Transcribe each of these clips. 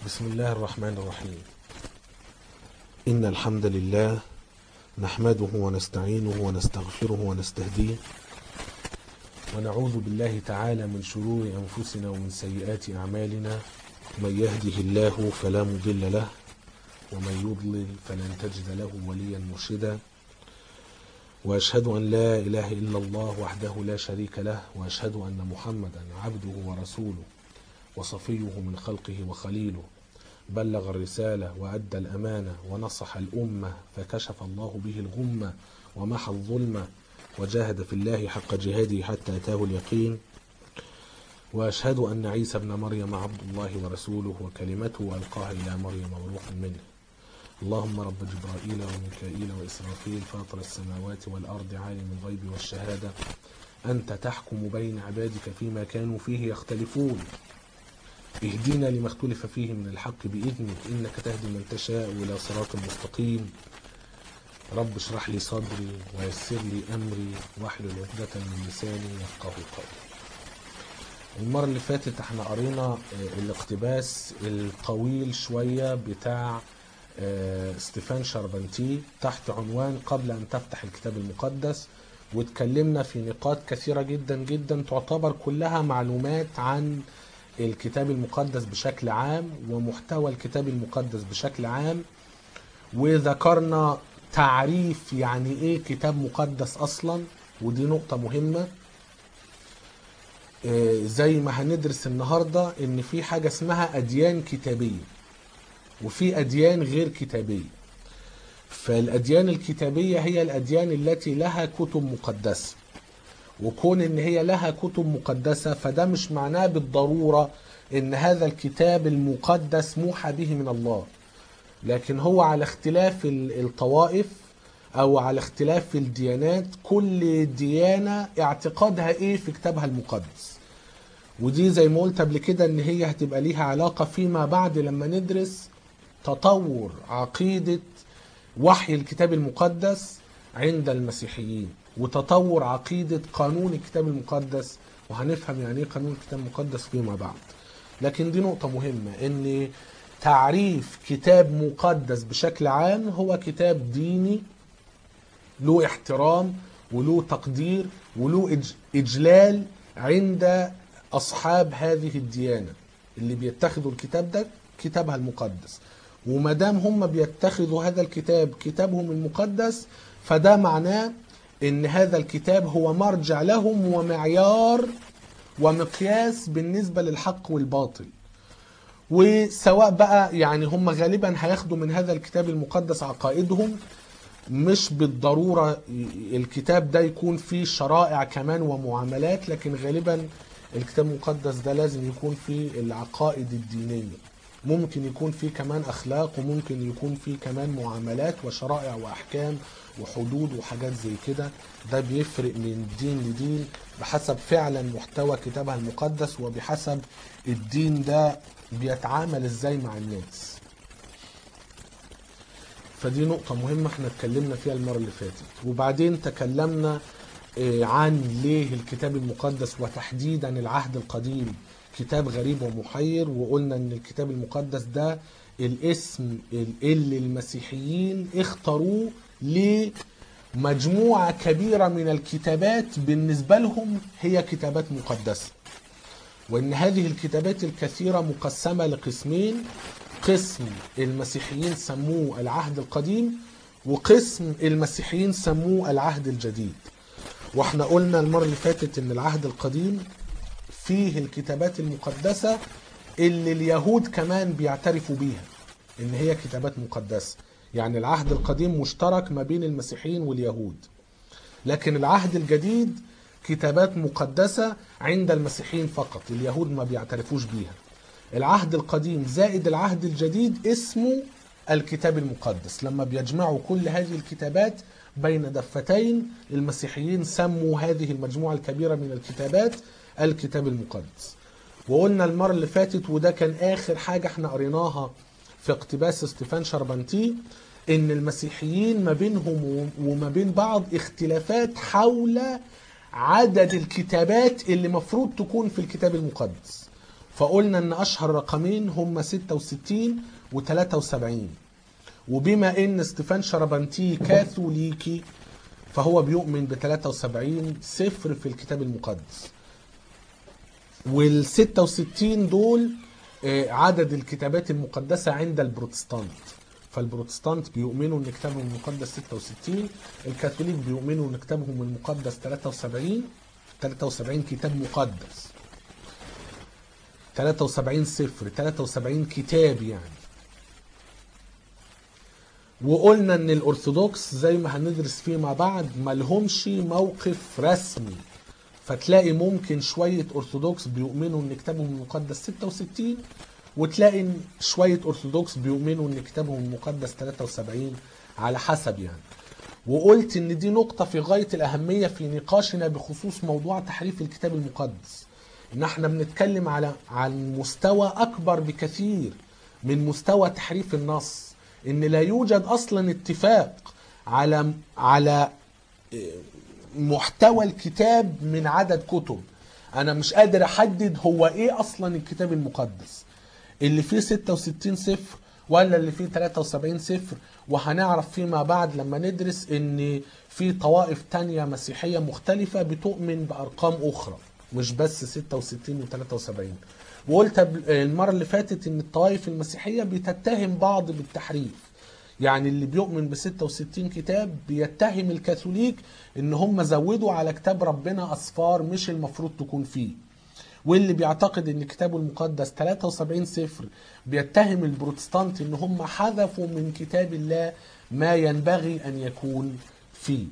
بسم الله الرحمن الرحيم إن الحمد لله نحمده ونستعينه ونستغفره ونستهديه ونعوذ بالله تعالى من شرور أنفسنا ومن سيئات أعمالنا من يهده الله فلا مضل له ومن يضلل فلن تجد له وليا مرشدا وأشهد أن لا إله إلا الله وحده لا شريك له وأشهد أن محمدا عبده ورسوله وصفيه من خلقه وخليله بلغ الرسالة وأدى الأمانة ونصح الأمة فكشف الله به الغمة ومحى الظلمة وجاهد في الله حق جهاده حتى أتاه اليقين وأشهد أن عيسى ابن مريم عبد الله ورسوله وكلمته ألقاها إلى مريم وروح منه اللهم رب جبرائيل وميكائيل وإسرافيل فاطر السماوات والأرض عالم الغيب والشهادة أنت تحكم بين عبادك فيما كانوا فيه يختلفون اهدنا لما اختلف فيه من الحق بإذنك إنك تهدي من تشاء إلى صراط مستقيم رب اشرح لي صدري ويسر لي أمري واحلل عقدة من لساني يفقه قولي المرة اللي فاتت احنا قرينا آه، الاقتباس الطويل شوية بتاع آه، ستيفان شاربنتي تحت عنوان قبل أن تفتح الكتاب المقدس واتكلمنا في نقاط كثيرة جدا جدا تعتبر كلها معلومات عن الكتاب المقدس بشكل عام ومحتوى الكتاب المقدس بشكل عام وذكرنا تعريف يعني ايه كتاب مقدس اصلا ودي نقطة مهمة آه، زي ما هندرس النهاردة ان في حاجة اسمها اديان كتابية وفي اديان غير كتابية فالاديان الكتابية هي الاديان التي لها كتب مقدسة وكون ان هي لها كتب مقدسة فده مش معناه بالضرورة ان هذا الكتاب المقدس موحى به من الله لكن هو على اختلاف ال- الطوائف او على اختلاف الديانات كل ديانة اعتقادها ايه في كتابها المقدس ودي زي ما قلت قبل كده ان هي هتبقى ليها علاقة فيما بعد لما ندرس تطور عقيدة وحي الكتاب المقدس عند المسيحيين وتطور عقيدة قانون الكتاب المقدس وهنفهم يعني ايه قانون الكتاب المقدس فيما بعد لكن دي نقطة مهمة ان تعريف كتاب مقدس بشكل عام هو كتاب ديني له احترام وله تقدير وله إج- إجلال عند أصحاب هذه الديانة اللي بيتخذوا الكتاب ده كتابها المقدس وما دام هم بيتخذوا هذا الكتاب كتابهم المقدس فده معناه ان هذا الكتاب هو مرجع لهم ومعيار ومقياس بالنسبة للحق والباطل وسواء بقى يعني هم غالبا هياخدوا من هذا الكتاب المقدس عقائدهم مش بالضرورة الكتاب ده يكون فيه شرائع كمان ومعاملات لكن غالبا الكتاب المقدس ده لازم يكون فيه العقائد الدينية ممكن يكون فيه كمان أخلاق وممكن يكون فيه كمان معاملات وشرائع وأحكام وحدود وحاجات زي كده ده بيفرق من دين لدين بحسب فعلا محتوى كتابها المقدس وبحسب الدين ده بيتعامل ازاي مع الناس فدي نقطة مهمة احنا اتكلمنا فيها المرة اللي فاتت وبعدين تكلمنا آه، عن ليه الكتاب المقدس وتحديدا العهد القديم كتاب غريب ومحير وقلنا ان الكتاب المقدس ده الاسم اللي المسيحيين اختاروه لمجموعة كبيرة من الكتابات بالنسبة لهم هي كتابات مقدسة وان هذه الكتابات الكثيرة مقسمة لقسمين قسم المسيحيين سموه العهد القديم وقسم المسيحيين سموه العهد الجديد واحنا قلنا المرة اللي فاتت ان العهد القديم فيه الكتابات المقدسة اللي اليهود كمان بيعترفوا بيها ان هي كتابات مقدسة يعني العهد القديم مشترك ما بين المسيحيين واليهود لكن العهد الجديد كتابات مقدسة عند المسيحيين فقط اليهود ما بيعترفوش بيها العهد القديم زائد العهد الجديد اسمه الكتاب المقدس لما بيجمعوا كل هذه الكتابات بين دفتين المسيحيين سموا هذه المجموعة الكبيرة من الكتابات الكتاب المقدس وقلنا المرة اللي فاتت وده كان آخر حاجة احنا قريناها في اقتباس ستيفان شربنتي ان المسيحيين ما بينهم وما بين بعض اختلافات حول عدد الكتابات اللي مفروض تكون في الكتاب المقدس فقلنا ان اشهر رقمين هم 66 و73 وبما ان ستيفان شربنتي كاثوليكي فهو بيؤمن ب 73 صفر في الكتاب المقدس وال 66 دول آه، عدد الكتابات المقدسة عند البروتستانت فالبروتستانت بيؤمنوا ان كتابهم المقدس 66 الكاثوليك بيؤمنوا ان كتابهم المقدس 73 73 كتاب مقدس 73 صفر 73 كتاب يعني وقلنا ان الارثوذكس زي ما هندرس فيما بعد ملهمش موقف رسمي فتلاقي ممكن شوية ارثوذكس بيؤمنوا ان كتابهم المقدس 66 وتلاقي إن شوية ارثوذكس بيؤمنوا ان كتابهم المقدس 73 على حسب يعني وقلت ان دي نقطة في غاية الاهمية في نقاشنا بخصوص موضوع تحريف الكتاب المقدس ان احنا بنتكلم على عن مستوى اكبر بكثير من مستوى تحريف النص ان لا يوجد اصلا اتفاق على على محتوى الكتاب من عدد كتب انا مش قادر احدد هو ايه اصلا الكتاب المقدس اللي فيه 66 صفر ولا اللي فيه 73 صفر وهنعرف فيما بعد لما ندرس ان في طوائف تانية مسيحية مختلفة بتؤمن بارقام اخرى مش بس 66 و73 وقلت قبل- المرة اللي فاتت ان الطوائف المسيحية بتتهم بعض بالتحريف يعني اللي بيؤمن ب 66 كتاب بيتهم الكاثوليك ان هم زودوا على كتاب ربنا اصفار مش المفروض تكون فيه واللي بيعتقد ان كتابه المقدس 73 سفر بيتهم البروتستانت ان هم حذفوا من كتاب الله ما ينبغي ان يكون فيه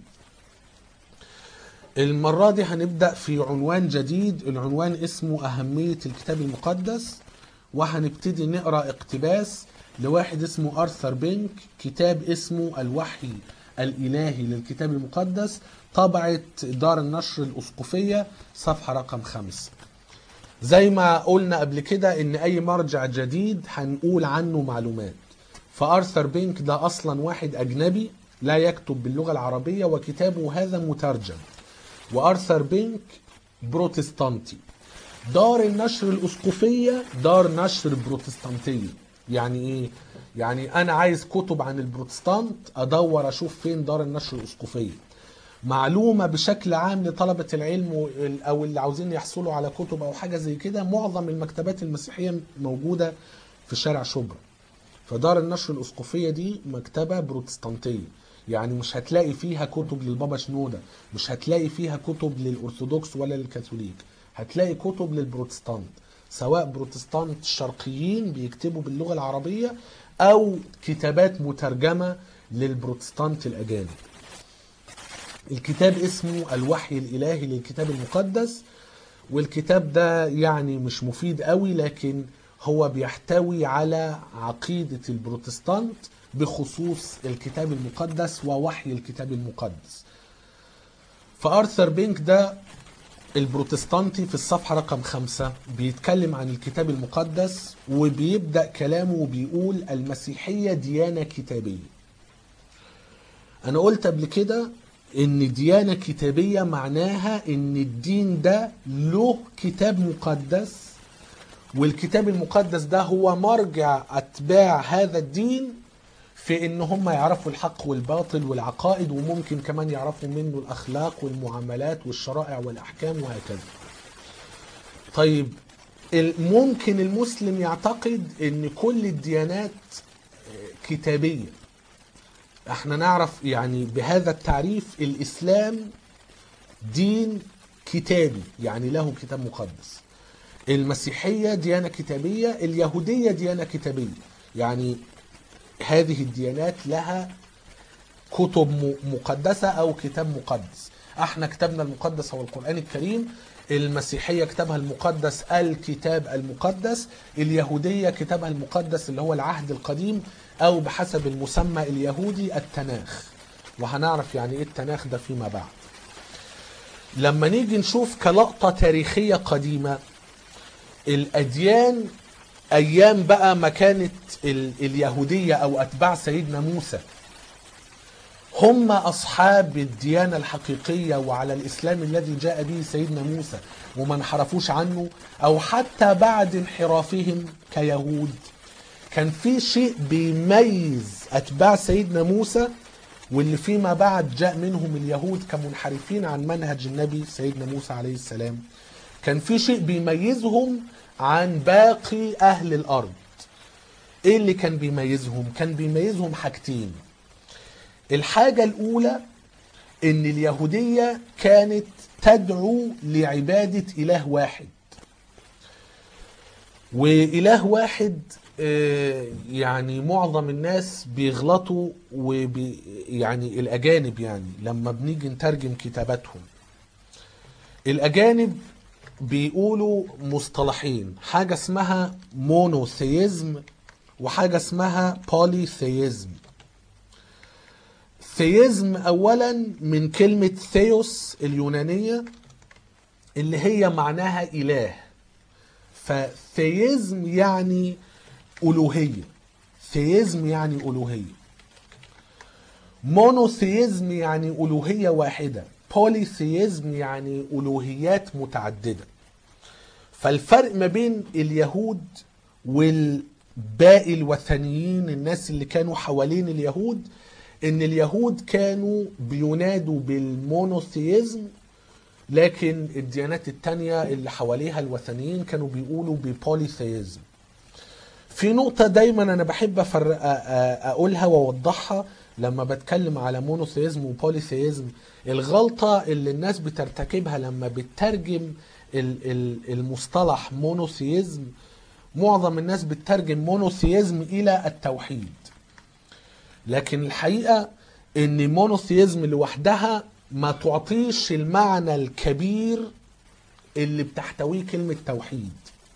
المرة دي هنبدأ في عنوان جديد العنوان اسمه أهمية الكتاب المقدس وهنبتدي نقرأ اقتباس لواحد اسمه أرثر بينك كتاب اسمه الوحي الإلهي للكتاب المقدس طبعة دار النشر الأسقفية صفحة رقم خمسة زي ما قلنا قبل كده ان اي مرجع جديد هنقول عنه معلومات فارثر بينك ده اصلا واحد اجنبي لا يكتب باللغه العربيه وكتابه هذا مترجم وارثر بينك بروتستانتي دار النشر الاسقفيه دار نشر بروتستانتيه يعني ايه يعني انا عايز كتب عن البروتستانت ادور اشوف فين دار النشر الاسقفيه معلومه بشكل عام لطلبه العلم وال- او اللي عاوزين يحصلوا على كتب او حاجه زي كده معظم المكتبات المسيحيه موجوده في شارع شبرا فدار النشر الاسقفيه دي مكتبه بروتستانتيه يعني مش هتلاقي فيها كتب للبابا شنوده مش هتلاقي فيها كتب للارثوذكس ولا للكاثوليك هتلاقي كتب للبروتستانت سواء بروتستانت شرقيين بيكتبوا باللغه العربيه او كتابات مترجمه للبروتستانت الاجانب الكتاب اسمه الوحي الإلهي للكتاب المقدس والكتاب ده يعني مش مفيد قوي لكن هو بيحتوي على عقيدة البروتستانت بخصوص الكتاب المقدس ووحي الكتاب المقدس فأرثر بينك ده البروتستانتي في الصفحة رقم خمسة بيتكلم عن الكتاب المقدس وبيبدأ كلامه وبيقول المسيحية ديانة كتابية انا قلت قبل كده ان ديانة كتابية معناها ان الدين ده له كتاب مقدس والكتاب المقدس ده هو مرجع اتباع هذا الدين في ان هم يعرفوا الحق والباطل والعقائد وممكن كمان يعرفوا منه الاخلاق والمعاملات والشرائع والاحكام وهكذا طيب ال- ممكن المسلم يعتقد ان كل الديانات آه، كتابيه احنا نعرف يعني بهذا التعريف الاسلام دين كتابي يعني له كتاب مقدس المسيحيه ديانه كتابيه اليهوديه ديانه كتابيه يعني هذه الديانات لها كتب م- مقدسه او كتاب مقدس احنا كتابنا المقدس هو القران الكريم المسيحيه كتابها المقدس الكتاب المقدس اليهوديه كتابها المقدس اللي هو العهد القديم او بحسب المسمى اليهودي التناخ وهنعرف يعني ايه التناخ ده فيما بعد لما نيجي نشوف كلقطه تاريخيه قديمه الاديان ايام بقى ما كانت ال- اليهوديه او اتباع سيدنا موسى هم أصحاب الديانة الحقيقية وعلى الإسلام الذي جاء به سيدنا موسى وما انحرفوش عنه أو حتى بعد انحرافهم كيهود كان في شيء بيميز أتباع سيدنا موسى واللي فيما بعد جاء منهم اليهود كمنحرفين عن منهج النبي سيدنا موسى عليه السلام كان في شيء بيميزهم عن باقي أهل الأرض إيه اللي كان بيميزهم؟ كان بيميزهم حاجتين الحاجة الأولى إن اليهودية كانت تدعو لعبادة إله واحد وإله واحد آه، يعني معظم الناس بيغلطوا وبي يعني الأجانب يعني لما بنيجي نترجم كتاباتهم الأجانب بيقولوا مصطلحين حاجة اسمها مونوثيزم وحاجة اسمها بوليثيزم ثيزم اولا من كلمة ثيوس اليونانية اللي هي معناها اله فثيزم يعني الوهية ثيزم يعني الوهية مونوثيزم يعني الوهية واحدة بوليثيزم يعني الوهيات متعددة فالفرق ما بين اليهود والباقي الوثنيين الناس اللي كانوا حوالين اليهود ان اليهود كانوا بينادوا بالمونوثيزم لكن الديانات التانية اللي حواليها الوثنيين كانوا بيقولوا ببوليثيزم في نقطة دايما أنا بحب أفرق أ- أ- أقولها وأوضحها لما بتكلم على مونوثيزم وبوليثيزم الغلطة اللي الناس بترتكبها لما بتترجم ال- ال- المصطلح مونوثيزم معظم الناس بتترجم مونوثيزم إلى التوحيد لكن الحقيقة ان مونوثيزم لوحدها ما تعطيش المعنى الكبير اللي بتحتويه كلمة توحيد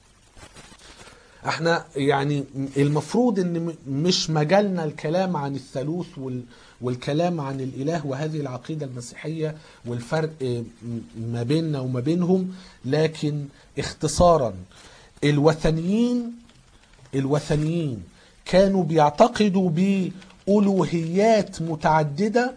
احنا يعني المفروض ان م- مش مجالنا الكلام عن الثالوث وال والكلام عن الاله وهذه العقيدة المسيحية والفرق م- ما بيننا وما بينهم لكن اختصارا الوثنيين الوثنيين كانوا بيعتقدوا بألوهيات متعددة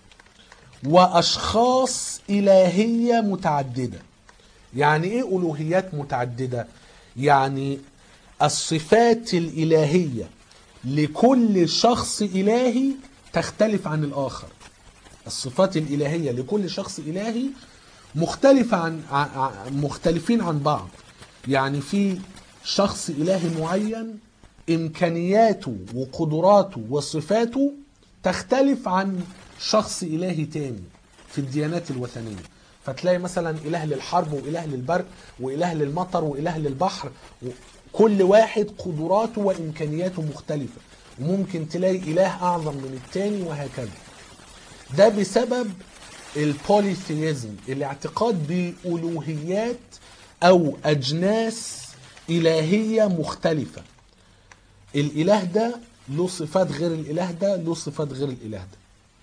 وأشخاص إلهية متعددة يعني إيه ألوهيات متعددة؟ يعني الصفات الإلهية لكل شخص إلهي تختلف عن الآخر الصفات الإلهية لكل شخص إلهي مختلفة عن ع- ع- مختلفين عن بعض يعني في شخص إلهي معين إمكانياته وقدراته وصفاته تختلف عن شخص إلهي تاني في الديانات الوثنية فتلاقي مثلا إله للحرب وإله للبرق وإله للمطر وإله للبحر كل واحد قدراته وإمكانياته مختلفة وممكن تلاقي إله أعظم من التاني وهكذا ده بسبب البوليثيزم الاعتقاد بألوهيات أو أجناس إلهية مختلفة الإله ده له صفات غير الإله ده له صفات غير الإله ده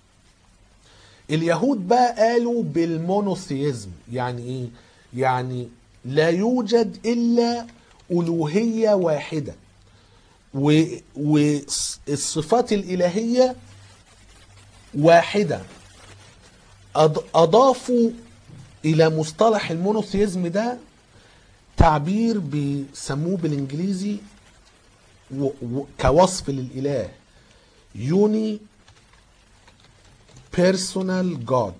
اليهود بقى قالوا بالمونوثيزم يعني ايه يعني لا يوجد الا الوهيه واحده و- والصفات الالهيه واحده أض- اضافوا الى مصطلح المونوثيزم ده تعبير بيسموه بالانجليزي و- و- كوصف للاله يوني بيرسونال جاد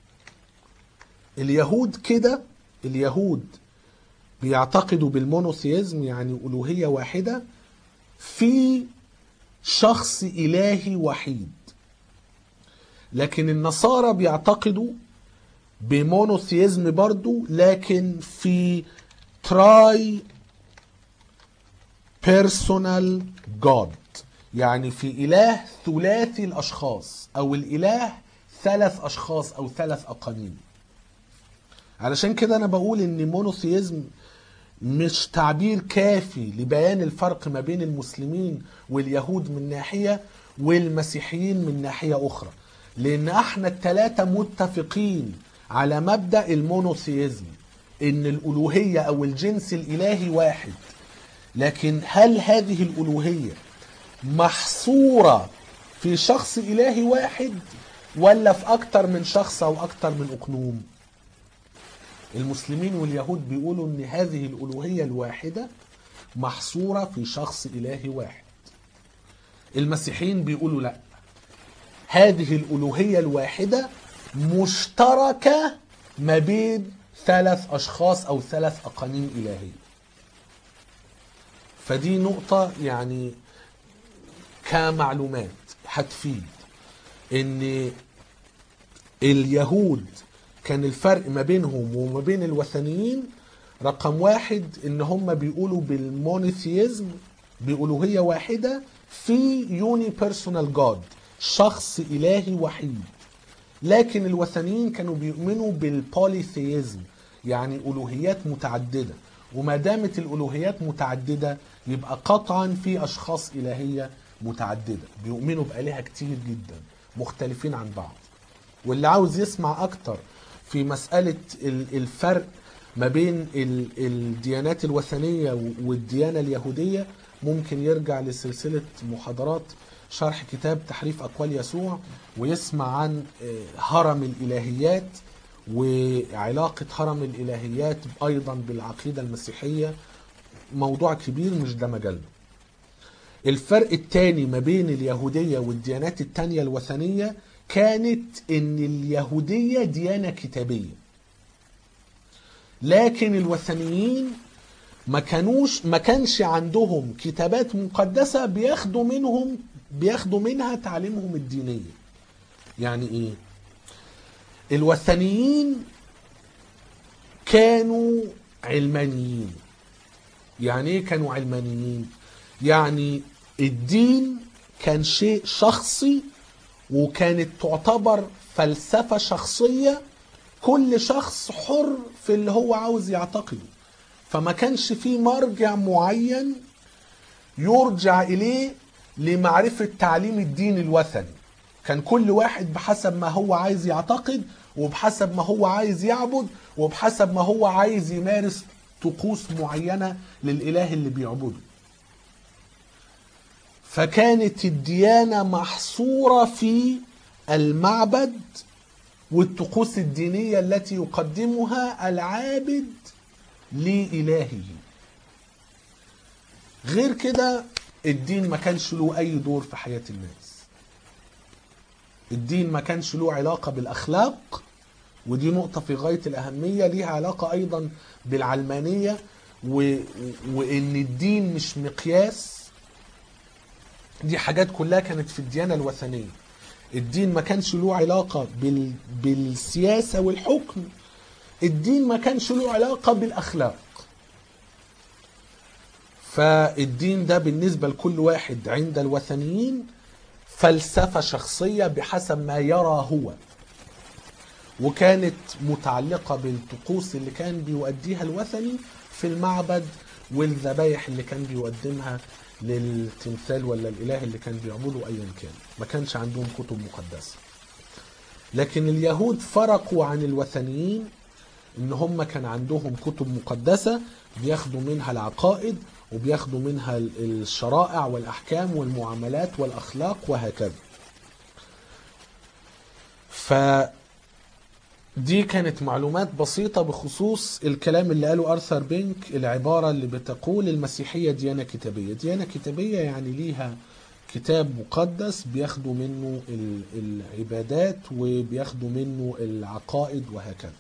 اليهود كده اليهود بيعتقدوا بالمونوثيزم يعني ألوهية واحدة في شخص إلهي وحيد لكن النصارى بيعتقدوا بمونوثيزم برضو لكن في تراي بيرسونال جاد يعني في إله ثلاثي الأشخاص أو الإله ثلاث أشخاص أو ثلاث أقانيم علشان كده أنا بقول إن مونوثيزم مش تعبير كافي لبيان الفرق ما بين المسلمين واليهود من ناحية والمسيحيين من ناحية أخرى لأن احنا التلاتة متفقين على مبدأ المونوثيزم إن الألوهية أو الجنس الإلهي واحد لكن هل هذه الألوهية محصورة في شخص إلهي واحد ولا في اكتر من شخص او اكتر من اقنوم المسلمين واليهود بيقولوا ان هذه الالوهيه الواحده محصوره في شخص الهي واحد المسيحيين بيقولوا لا هذه الالوهيه الواحده مشتركه ما بين ثلاث اشخاص او ثلاث اقانيم الهيه فدي نقطه يعني كمعلومات هتفيد ان اليهود كان الفرق ما بينهم وما بين الوثنيين رقم واحد ان هم بيقولوا بالمونيثيزم بألوهية واحدة في يوني بيرسونال جاد شخص إلهي وحيد لكن الوثنيين كانوا بيؤمنوا بالبوليثيزم يعني ألوهيات متعددة وما دامت الألوهيات متعددة يبقى قطعا في أشخاص إلهية متعددة بيؤمنوا بآلهة كتير جدا مختلفين عن بعض واللي عاوز يسمع أكتر في مسألة ال- الفرق ما بين ال- الديانات الوثنية والديانة اليهودية ممكن يرجع لسلسلة محاضرات شرح كتاب تحريف أقوال يسوع ويسمع عن آه، هرم الإلهيات وعلاقة هرم الإلهيات أيضا بالعقيدة المسيحية موضوع كبير مش ده مجالنا الفرق التاني ما بين اليهودية والديانات التانية الوثنية كانت ان اليهودية ديانة كتابية لكن الوثنيين ما كانوش ما كانش عندهم كتابات مقدسة بياخدوا منهم بياخدوا منها تعليمهم الدينية يعني ايه الوثنيين كانوا علمانيين يعني ايه كانوا علمانيين يعني الدين كان شيء شخصي وكانت تعتبر فلسفة شخصية كل شخص حر في اللي هو عاوز يعتقده فما كانش في مرجع معين يرجع إليه لمعرفة تعليم الدين الوثني كان كل واحد بحسب ما هو عايز يعتقد وبحسب ما هو عايز يعبد وبحسب ما هو عايز يمارس طقوس معينة للإله اللي بيعبده فكانت الديانة محصورة في المعبد والطقوس الدينية التي يقدمها العابد لإلهه غير كده الدين ما كانش له أي دور في حياة الناس الدين ما كانش له علاقة بالأخلاق ودي نقطة في غاية الأهمية ليها علاقة أيضا بالعلمانية و... وإن الدين مش مقياس دي حاجات كلها كانت في الديانة الوثنية الدين ما كانش له علاقة بال... بالسياسة والحكم الدين ما كانش له علاقة بالأخلاق فالدين ده بالنسبة لكل واحد عند الوثنيين فلسفة شخصية بحسب ما يرى هو وكانت متعلقة بالطقوس اللي كان بيؤديها الوثني في المعبد والذبايح اللي كان بيقدمها للتمثال ولا الاله اللي كان بيعبده ايا كان ما كانش عندهم كتب مقدسه لكن اليهود فرقوا عن الوثنيين ان هم كان عندهم كتب مقدسه بياخدوا منها العقائد وبياخدوا منها الشرائع والاحكام والمعاملات والاخلاق وهكذا ف دي كانت معلومات بسيطة بخصوص الكلام اللي قاله أرثر بينك العبارة اللي بتقول المسيحية ديانة كتابية ديانة كتابية يعني ليها كتاب مقدس بياخدوا منه العبادات وبياخدوا منه العقائد وهكذا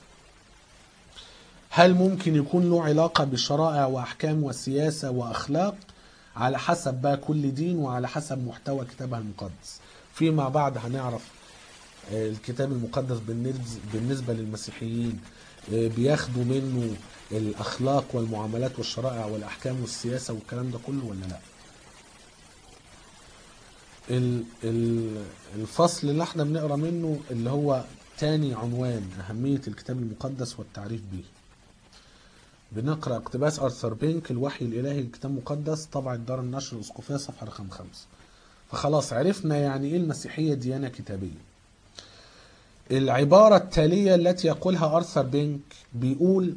هل ممكن يكون له علاقة بشرائع وأحكام وسياسة وأخلاق على حسب بقى كل دين وعلى حسب محتوى كتابها المقدس فيما بعد هنعرف الكتاب المقدس بالنسبة للمسيحيين بياخدوا منه الأخلاق والمعاملات والشرائع والأحكام والسياسة والكلام ده كله ولا لا الفصل اللي احنا بنقرا منه اللي هو تاني عنوان أهمية الكتاب المقدس والتعريف به بنقرأ اقتباس أرثر بينك الوحي الإلهي الكتاب المقدس طبعة دار النشر الأسقفية صفحة رقم خمسة فخلاص عرفنا يعني إيه المسيحية ديانة كتابية العبارة التالية التي يقولها أرثر بينك بيقول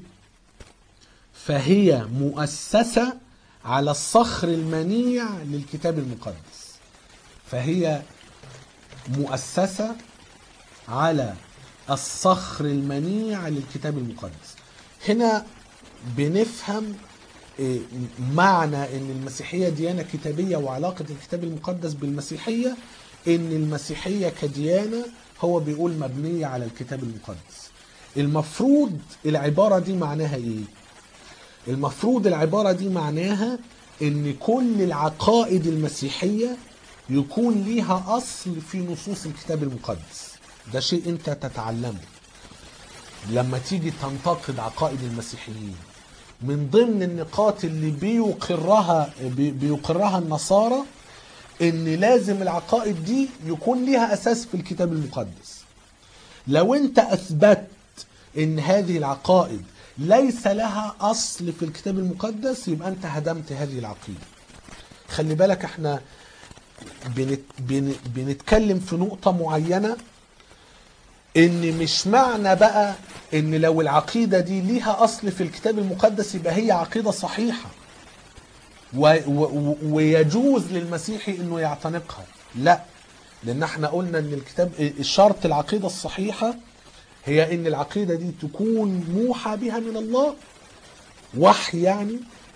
فهي مؤسسة على الصخر المنيع للكتاب المقدس فهي مؤسسة على الصخر المنيع للكتاب المقدس هنا بنفهم إيه، معنى ان المسيحيه ديانه كتابيه وعلاقه الكتاب المقدس بالمسيحيه ان المسيحيه كديانه هو بيقول مبنيه على الكتاب المقدس المفروض العباره دي معناها ايه المفروض العباره دي معناها ان كل العقائد المسيحيه يكون ليها اصل في نصوص الكتاب المقدس ده شيء انت تتعلمه لما تيجي تنتقد عقائد المسيحيين من ضمن النقاط اللي بيقرها بي- بيقرها النصارى ان لازم العقائد دي يكون ليها اساس في الكتاب المقدس لو انت اثبت ان هذه العقائد ليس لها اصل في الكتاب المقدس يبقى انت هدمت هذه العقيده خلي بالك احنا بنت بن بنتكلم في نقطه معينه ان مش معنى بقى ان لو العقيده دي ليها اصل في الكتاب المقدس يبقى هي عقيده صحيحه و و ويجوز للمسيحي انه يعتنقها لا لان احنا قلنا ان الكتاب الشرط العقيده الصحيحه هي ان العقيده دي تكون موحى بها من الله وحي يعني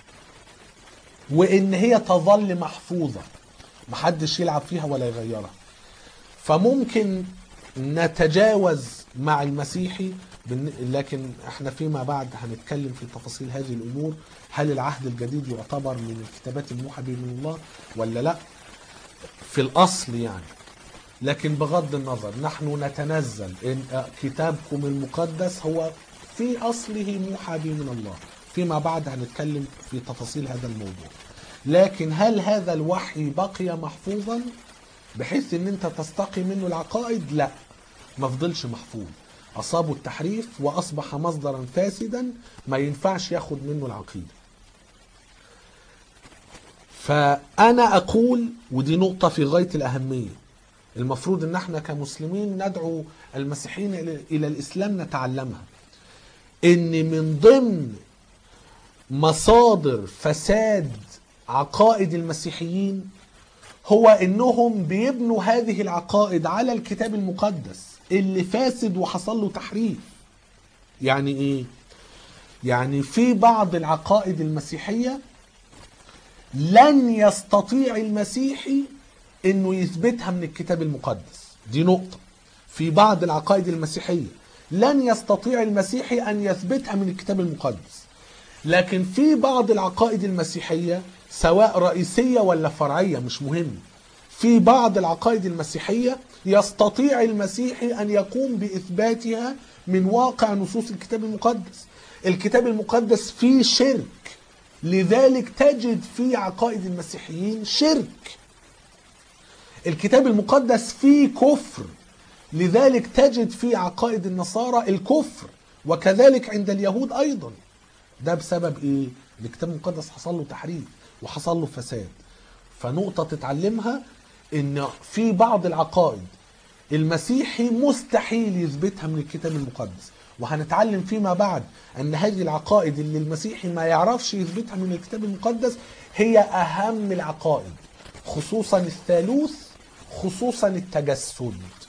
وان هي تظل محفوظه محدش يلعب فيها ولا يغيرها فممكن نتجاوز مع المسيحي بالن- لكن احنا فيما بعد هنتكلم في تفاصيل هذه الامور هل العهد الجديد يعتبر من الكتابات الموحى به من الله ولا لا في الاصل يعني لكن بغض النظر نحن نتنزل ان آه، كتابكم المقدس هو في اصله موحى به من الله فيما بعد هنتكلم في تفاصيل هذا الموضوع لكن هل هذا الوحي بقي محفوظا بحيث ان انت تستقي منه العقائد لا ما فضلش محفوظ اصابه التحريف واصبح مصدرا فاسدا ما ينفعش ياخد منه العقيده فانا اقول ودي نقطه في غايه الاهميه المفروض ان احنا كمسلمين ندعو المسيحيين الى إلى الاسلام نتعلمها ان من ضمن مصادر فساد عقائد المسيحيين هو انهم بيبنوا هذه العقائد على الكتاب المقدس اللي فاسد وحصل له تحريف يعني ايه يعني في بعض العقائد المسيحيه لن يستطيع المسيحي انه يثبتها من الكتاب المقدس دي نقطه في بعض العقائد المسيحيه لن يستطيع المسيحي ان يثبتها من الكتاب المقدس لكن في بعض العقائد المسيحية سواء رئيسية ولا فرعية مش مهم في بعض العقائد المسيحية يستطيع المسيحي أن يقوم بإثباتها من واقع نصوص الكتاب المقدس الكتاب المقدس فيه شرك لذلك تجد في عقائد المسيحيين شرك الكتاب المقدس فيه كفر لذلك تجد في عقائد النصارى الكفر وكذلك عند اليهود أيضا ده بسبب ايه؟ ان الكتاب المقدس حصل له تحريف وحصل له فساد. فنقطة تتعلمها ان في بعض العقائد المسيحي مستحيل يثبتها من الكتاب المقدس وهنتعلم فيما بعد ان هذه العقائد اللي المسيحي ما يعرفش يثبتها من الكتاب المقدس هي اهم العقائد خصوصا الثالوث خصوصا التجسد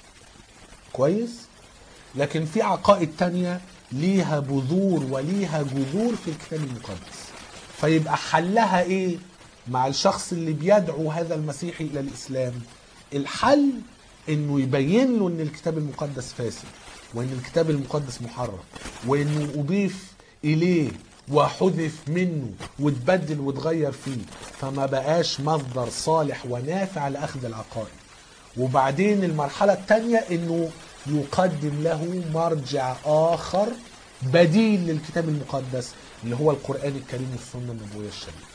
كويس لكن في عقائد تانية ليها بذور وليها جذور في الكتاب المقدس فيبقى حلها ايه مع الشخص اللي بيدعو هذا المسيحي الى الاسلام الحل انه يبين له ان الكتاب المقدس فاسد وان الكتاب المقدس محرف وانه اضيف اليه وحذف منه وتبدل وتغير فيه فما بقاش مصدر صالح ونافع لاخذ العقائد وبعدين المرحلة الثانية انه يقدم له مرجع اخر بديل للكتاب المقدس اللي هو القرآن الكريم والسنة النبوية الشريفة.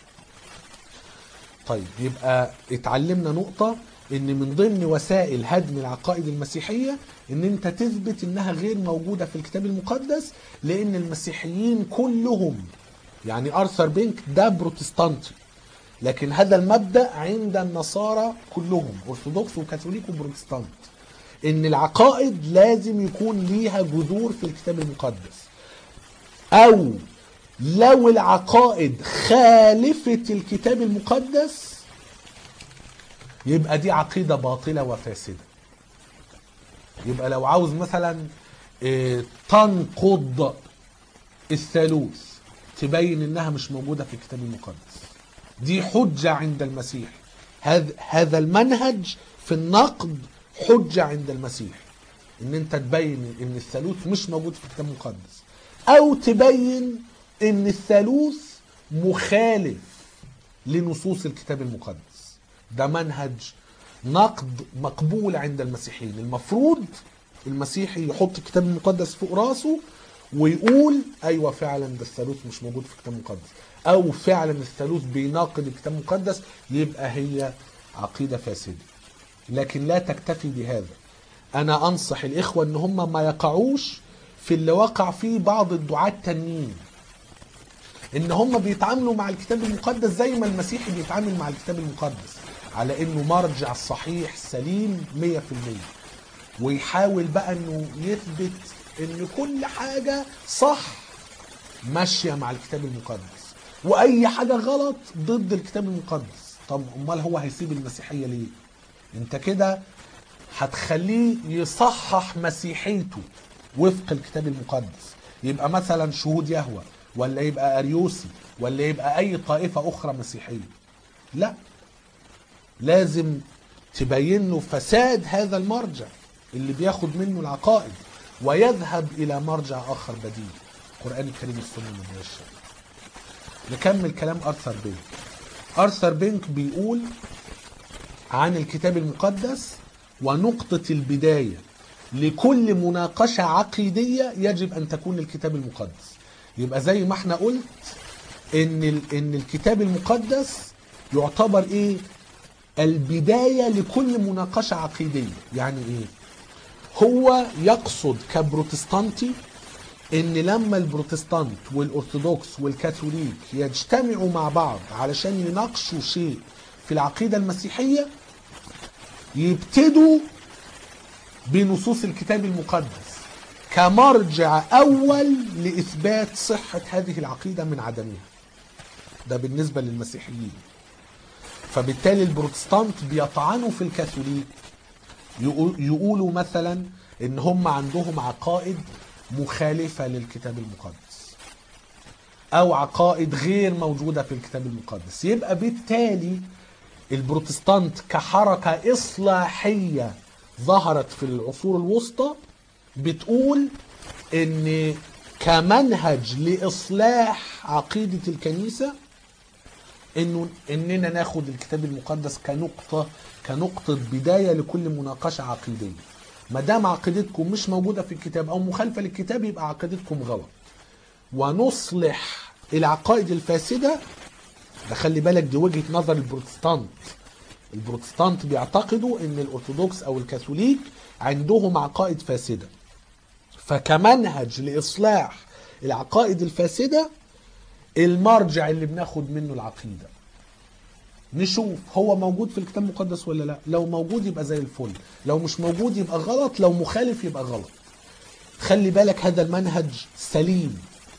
طيب يبقى اتعلمنا نقطة ان من ضمن وسائل هدم العقائد المسيحية ان انت تثبت انها غير موجودة في الكتاب المقدس لان المسيحيين كلهم يعني ارثر بينك ده بروتستانتي لكن هذا المبدا عند النصارى كلهم ارثوذكس وكاثوليك وبروتستانت ان العقائد لازم يكون ليها جذور في الكتاب المقدس او لو العقائد خالفت الكتاب المقدس يبقى دي عقيده باطله وفاسده يبقى لو عاوز مثلا آه، تنقض الثالوث تبين انها مش موجوده في الكتاب المقدس دي حجه عند المسيح هذا هذا المنهج في النقد حجه عند المسيح ان انت تبين ان الثالوث مش موجود في الكتاب المقدس او تبين ان الثالوث مخالف لنصوص الكتاب المقدس ده منهج نقد مقبول عند المسيحيين المفروض المسيحي يحط الكتاب المقدس فوق راسه ويقول ايوه فعلا ده الثالوث مش موجود في الكتاب المقدس او فعلا الثالوث بيناقض الكتاب المقدس يبقى هي عقيده فاسده لكن لا تكتفي بهذا انا انصح الاخوه ان هم ما يقعوش في اللي وقع فيه بعض الدعاة التانيين ان هم بيتعاملوا مع الكتاب المقدس زي ما المسيحي بيتعامل مع الكتاب المقدس على انه مرجع صحيح سليم 100% ويحاول بقى انه يثبت ان كل حاجة صح ماشية مع الكتاب المقدس واي حاجة غلط ضد الكتاب المقدس طب امال هو هيسيب المسيحية ليه انت كده هتخليه يصحح مسيحيته وفق الكتاب المقدس يبقى مثلا شهود يهوى ولا يبقى اريوسي ولا يبقى اي طائفة اخرى مسيحية لا لازم تبين له فساد هذا المرجع اللي بياخد منه العقائد ويذهب الى مرجع اخر بديل القران الكريم السنه النبويه الشريفه نكمل كلام ارثر بينك ارثر بينك بيقول عن الكتاب المقدس ونقطة البداية لكل مناقشة عقيدية يجب أن تكون الكتاب المقدس يبقى زي ما احنا قلت إن ال- إن الكتاب المقدس يعتبر إيه؟ البداية لكل مناقشة عقيدية يعني إيه؟ هو يقصد كبروتستانتي ان لما البروتستانت والارثوذكس والكاثوليك يجتمعوا مع بعض علشان يناقشوا شيء في العقيدة المسيحية يبتدوا بنصوص الكتاب المقدس كمرجع اول لاثبات صحة هذه العقيدة من عدمها ده بالنسبة للمسيحيين فبالتالي البروتستانت بيطعنوا في الكاثوليك يقول- يقولوا مثلا ان هم عندهم عقائد مخالفة للكتاب المقدس او عقائد غير موجودة في الكتاب المقدس يبقى بالتالي البروتستانت كحركة إصلاحية ظهرت في العصور الوسطى بتقول ان كمنهج لإصلاح عقيدة الكنيسة انه اننا ناخد الكتاب المقدس كنقطه كنقطه بدايه لكل مناقشه عقيديه ما دام عقيدتكم مش موجوده في الكتاب او مخالفه للكتاب يبقى عقيدتكم غلط ونصلح العقائد الفاسده ده خلي بالك دي وجهه نظر البروتستانت البروتستانت بيعتقدوا ان الارثوذكس او الكاثوليك عندهم عقائد فاسده فكمنهج لاصلاح العقائد الفاسده المرجع اللي بناخد منه العقيدة نشوف هو موجود في الكتاب المقدس ولا لا لو موجود يبقى زي الفل لو مش موجود يبقى غلط لو مخالف يبقى غلط خلي بالك هذا المنهج سليم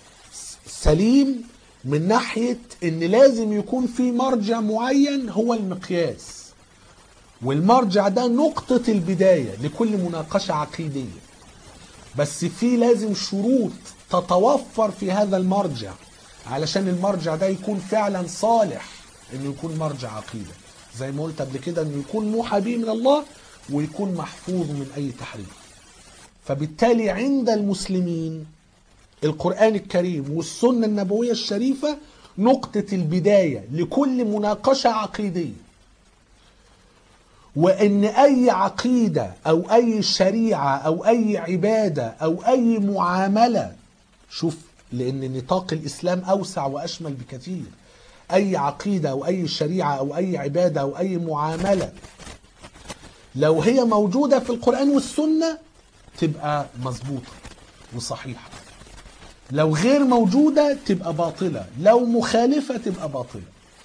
سليم من ناحية ان لازم يكون في مرجع معين هو المقياس والمرجع ده نقطة البداية لكل مناقشة عقيدية بس في لازم شروط تتوفر في هذا المرجع علشان المرجع ده يكون فعلا صالح انه يكون مرجع عقيده زي ما قلت قبل كده انه يكون موحى به من الله ويكون محفوظ من اي تحريف فبالتالي عند المسلمين القرآن الكريم والسنة النبوية الشريفة نقطة البداية لكل مناقشة عقيدية وان اي عقيده او اي شريعه او اي عباده او اي معامله شوف لان نطاق الاسلام اوسع واشمل بكثير اي عقيده او اي شريعه او اي عباده او اي معامله لو هي موجوده في القران والسنه تبقى مظبوطه وصحيحه لو غير موجوده تبقى باطله لو مخالفه تبقى باطله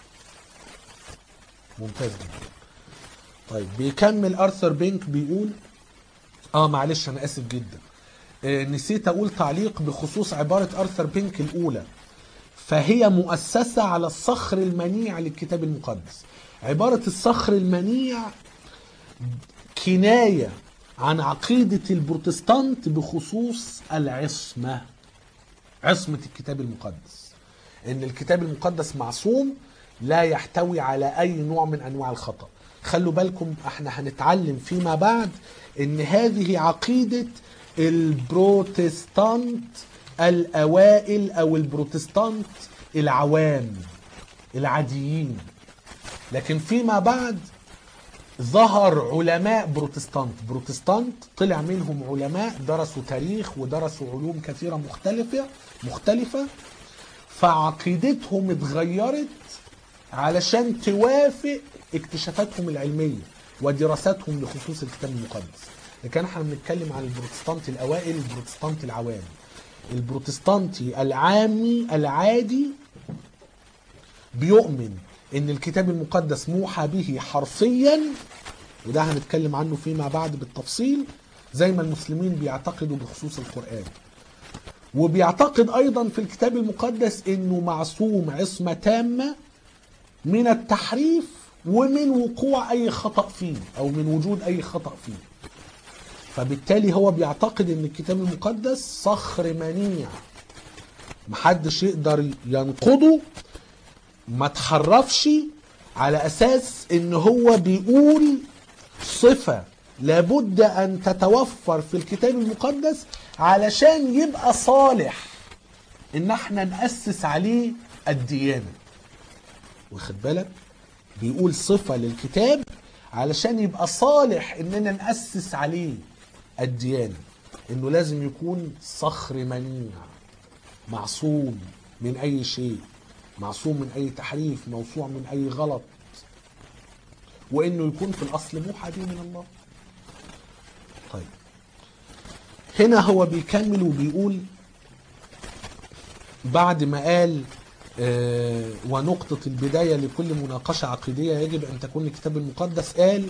ممتاز جدا طيب بيكمل ارثر بينك بيقول اه معلش انا اسف جدا آه نسيت اقول تعليق بخصوص عبارة ارثر بينك الاولى فهي مؤسسة على الصخر المنيع للكتاب المقدس عبارة الصخر المنيع كناية عن عقيدة البروتستانت بخصوص العصمة عصمة الكتاب المقدس ان الكتاب المقدس معصوم لا يحتوي على اي نوع من انواع الخطأ خلوا بالكم احنا هنتعلم فيما بعد ان هذه عقيدة البروتستانت الاوائل او البروتستانت العوام العاديين لكن فيما بعد ظهر علماء بروتستانت بروتستانت طلع منهم علماء درسوا تاريخ ودرسوا علوم كثيرة مختلفة مختلفة فعقيدتهم اتغيرت علشان توافق اكتشافاتهم العلمية ودراساتهم لخصوص الكتاب المقدس لكن احنا بنتكلم عن البروتستانت الاوائل البروتستانت العوام البروتستانتي العامي العادي بيؤمن ان الكتاب المقدس موحى به حرفيا وده هنتكلم عنه فيما بعد بالتفصيل زي ما المسلمين بيعتقدوا بخصوص القرآن وبيعتقد ايضا في الكتاب المقدس انه معصوم عصمة تامة من التحريف ومن وقوع اي خطأ فيه او من وجود اي خطأ فيه فبالتالي هو بيعتقد ان الكتاب المقدس صخر منيع محدش يقدر ينقضه ما تحرفش على اساس ان هو بيقول صفة لابد ان تتوفر في الكتاب المقدس علشان يبقى صالح ان احنا نأسس عليه الديانة واخد بالك بيقول صفة للكتاب علشان يبقى صالح اننا نأسس عليه الديانة انه لازم يكون صخر منيع معصوم من اي شيء معصوم من اي تحريف موسوع من اي غلط وانه يكون في الاصل موحى به من الله طيب هنا هو بيكمل وبيقول بعد ما قال آه ونقطة البداية لكل مناقشة عقيدية يجب أن تكون الكتاب المقدس قال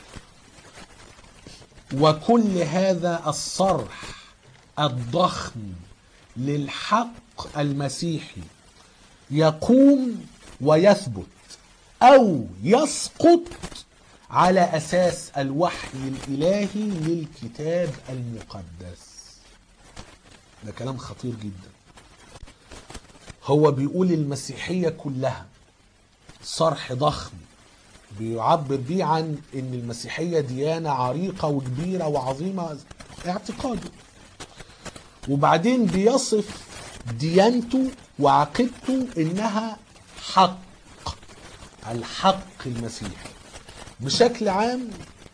وكل هذا الصرح الضخم للحق المسيحي يقوم ويثبت او يسقط على اساس الوحي الالهي للكتاب المقدس ده كلام خطير جدا هو بيقول المسيحيه كلها صرح ضخم بيعبر بيه عن ان المسيحيه ديانه عريقه وكبيره وعظيمه اعتقاده وبعدين بيصف ديانته وعقيدته انها حق الحق المسيحي بشكل عام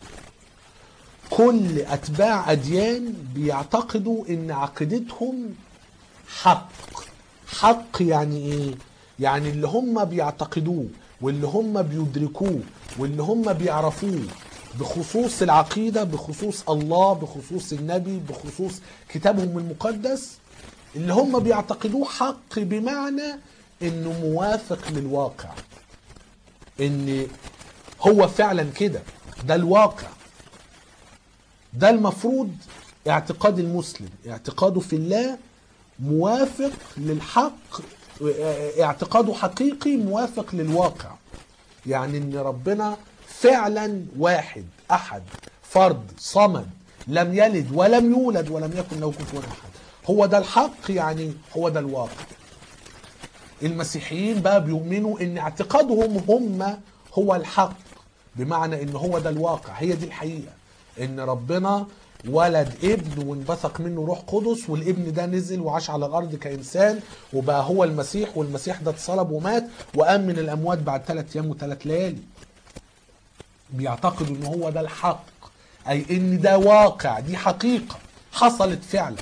كل اتباع اديان بيعتقدوا ان عقيدتهم حق حق يعني ايه يعني اللي هم بيعتقدوه واللي هم بيدركوه واللي هم بيعرفوه بخصوص العقيدة بخصوص الله بخصوص النبي بخصوص كتابهم المقدس اللي هم بيعتقدوه حق بمعنى انه موافق للواقع ان هو فعلا كده ده الواقع ده المفروض اعتقاد المسلم اعتقاده في الله موافق للحق اعتقاده حقيقي موافق للواقع يعني ان ربنا فعلا واحد احد فرد صمد لم يلد ولم يولد ولم يكن له كفوا احد هو ده الحق يعني هو ده الواقع المسيحيين بقى بيؤمنوا ان اعتقادهم هم هو الحق بمعنى ان هو ده الواقع هي دي الحقيقة ان ربنا ولد ابن وانبثق منه روح قدس والابن ده نزل وعاش على الارض كانسان وبقى هو المسيح والمسيح ده اتصلب ومات وقام من الاموات بعد ثلاث ايام وثلاث ليالي بيعتقدوا ان هو ده الحق اي ان ده واقع دي حقيقة حصلت فعلا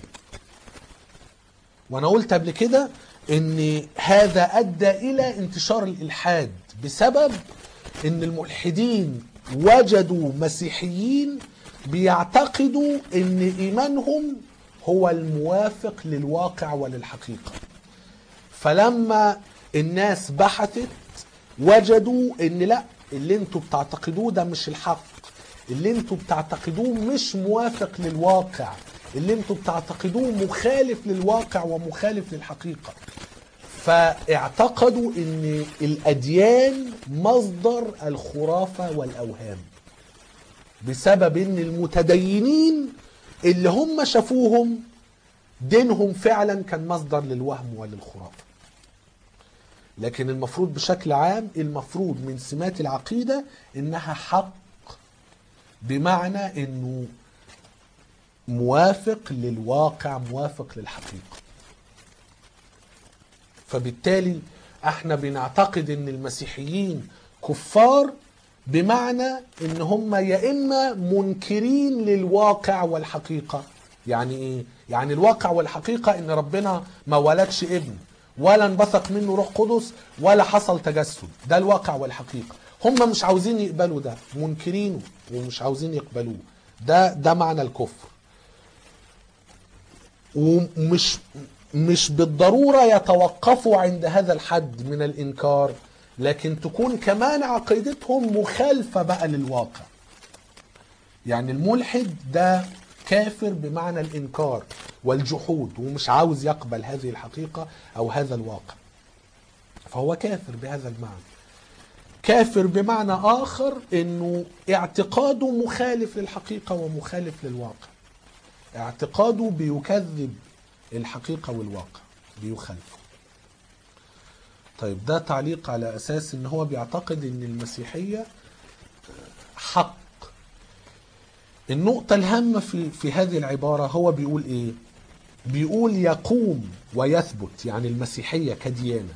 وانا قلت قبل كده ان هذا ادى الى انتشار الالحاد بسبب ان الملحدين وجدوا مسيحيين بيعتقدوا ان ايمانهم هو الموافق للواقع وللحقيقة فلما الناس بحثت وجدوا ان لا اللي انتوا بتعتقدوه ده مش الحق اللي انتوا بتعتقدوه مش موافق للواقع اللي انتوا بتعتقدوه مخالف للواقع ومخالف للحقيقة فاعتقدوا ان الاديان مصدر الخرافة والاوهام بسبب ان المتدينين اللي هم شافوهم دينهم فعلا كان مصدر للوهم وللخرافه لكن المفروض بشكل عام المفروض من سمات العقيده انها حق بمعنى انه موافق للواقع موافق للحقيقه فبالتالي احنا بنعتقد ان المسيحيين كفار بمعنى ان هم يا اما منكرين للواقع والحقيقه يعني ايه يعني الواقع والحقيقه ان ربنا ما ولدش ابن ولا انبثق منه روح قدس ولا حصل تجسد ده الواقع والحقيقه هم مش عاوزين يقبلوا ده منكرينه ومش عاوزين يقبلوه ده ده معنى الكفر ومش مش بالضرورة يتوقفوا عند هذا الحد من الإنكار لكن تكون كمان عقيدتهم مخالفة بقى للواقع يعني الملحد ده كافر بمعنى الإنكار والجحود ومش عاوز يقبل هذه الحقيقة أو هذا الواقع فهو كافر بهذا المعنى كافر بمعنى آخر أنه اعتقاده مخالف للحقيقة ومخالف للواقع اعتقاده بيكذب الحقيقة والواقع بيخالفه طيب ده تعليق على أساس أن هو بيعتقد أن المسيحية حق النقطة الهامة في, في هذه العبارة هو بيقول إيه بيقول يقوم ويثبت يعني المسيحية كديانة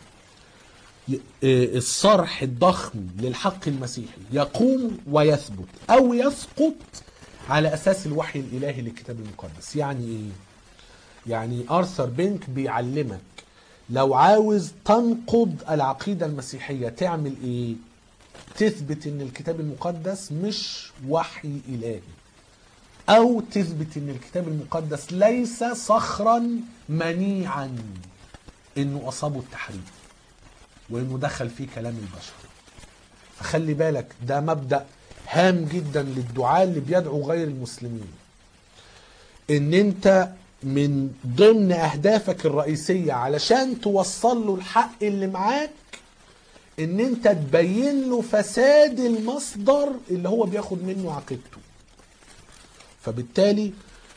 الصرح الضخم للحق المسيحي يقوم ويثبت أو يسقط على أساس الوحي الإلهي للكتاب المقدس يعني إيه يعني ارثر بينك بيعلمك لو عاوز تنقض العقيدة المسيحية تعمل ايه تثبت ان الكتاب المقدس مش وحي الهي او تثبت ان الكتاب المقدس ليس صخرا منيعا انه اصابه التحريف وانه دخل فيه كلام البشر فخلي بالك ده مبدأ هام جدا للدعاء اللي بيدعو غير المسلمين ان انت من ضمن اهدافك الرئيسية علشان توصل له الحق اللي معاك ان انت تبين له فساد المصدر اللي هو بياخد منه عقيدته فبالتالي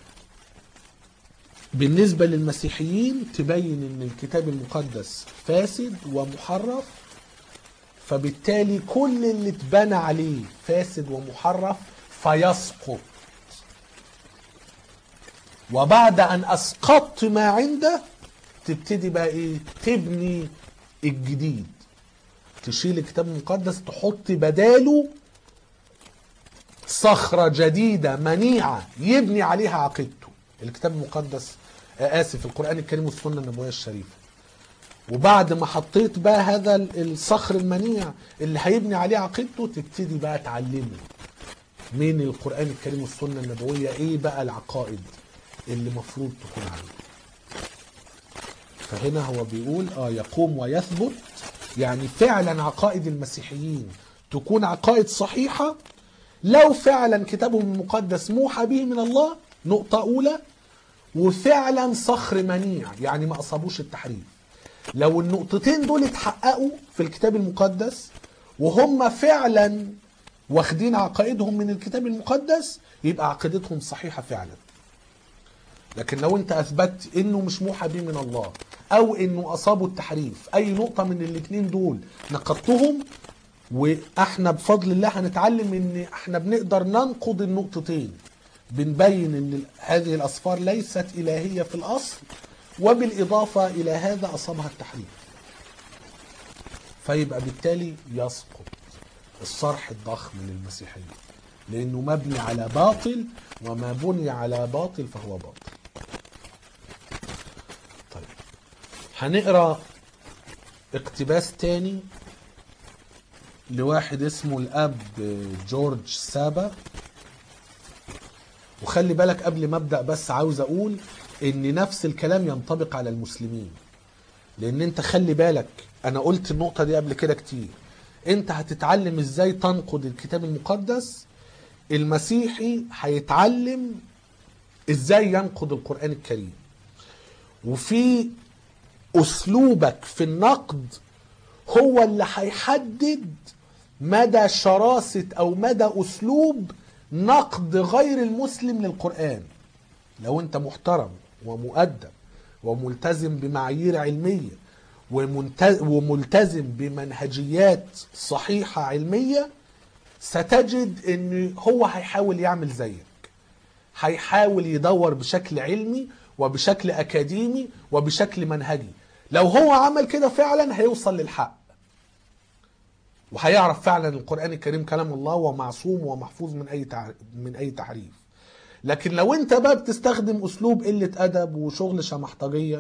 بالنسبة للمسيحيين تبين ان الكتاب المقدس فاسد ومحرف فبالتالي كل اللي اتبنى عليه فاسد ومحرف فيسقط وبعد ان اسقطت ما عنده تبتدي بقى ايه تبني الجديد تشيل الكتاب المقدس تحط بداله صخرة جديدة منيعة يبني عليها عقيدته الكتاب المقدس آسف القرآن الكريم والسنة النبوية الشريفة وبعد ما حطيت بقى هذا الصخر المنيع اللي هيبني عليه عقيدته تبتدي بقى تعلمه من القرآن الكريم والسنة النبوية ايه بقى العقائد اللي مفروض تكون عليه فهنا هو بيقول اه يقوم ويثبت يعني فعلا عقائد المسيحيين تكون عقائد صحيحة لو فعلا كتابهم المقدس موحى به من الله نقطة أولى وفعلا صخر منيع يعني ما أصابوش التحريف لو النقطتين دول اتحققوا في الكتاب المقدس وهم فعلا واخدين عقائدهم من الكتاب المقدس يبقى عقيدتهم صحيحة فعلا لكن لو انت اثبتت انه مش موحى به من الله او انه اصابه التحريف اي نقطة من الاتنين دول نقضتهم واحنا بفضل الله هنتعلم ان احنا بنقدر ننقض النقطتين بنبين ان هذه الاصفار ليست الهية في الاصل وبالاضافة الى هذا اصابها التحريف فيبقى بالتالي يسقط الصرح الضخم للمسيحية لانه مبني على باطل وما بني على باطل فهو باطل طيب هنقرا اقتباس تاني لواحد اسمه الاب جورج سابا وخلي بالك قبل ما ابدا بس عاوز اقول ان نفس الكلام ينطبق على المسلمين لان انت خلي بالك انا قلت النقطه دي قبل كده كتير انت هتتعلم ازاي تنقد الكتاب المقدس المسيحي هيتعلم ازاي ينقد القران الكريم وفي اسلوبك في النقد هو اللي هيحدد مدى شراسة أو مدى أسلوب نقد غير المسلم للقرآن لو انت محترم ومؤدب وملتزم بمعايير علمية ومنت- وملتزم بمنهجيات صحيحة علمية ستجد ان هو هيحاول يعمل زيك هيحاول يدور بشكل علمي وبشكل اكاديمي وبشكل منهجي لو هو عمل كده فعلا هيوصل للحق وهيعرف فعلا القران الكريم كلام الله ومعصوم ومحفوظ من اي تع... من اي تحريف لكن لو انت بقى بتستخدم اسلوب قله ادب وشغل شمحطجيه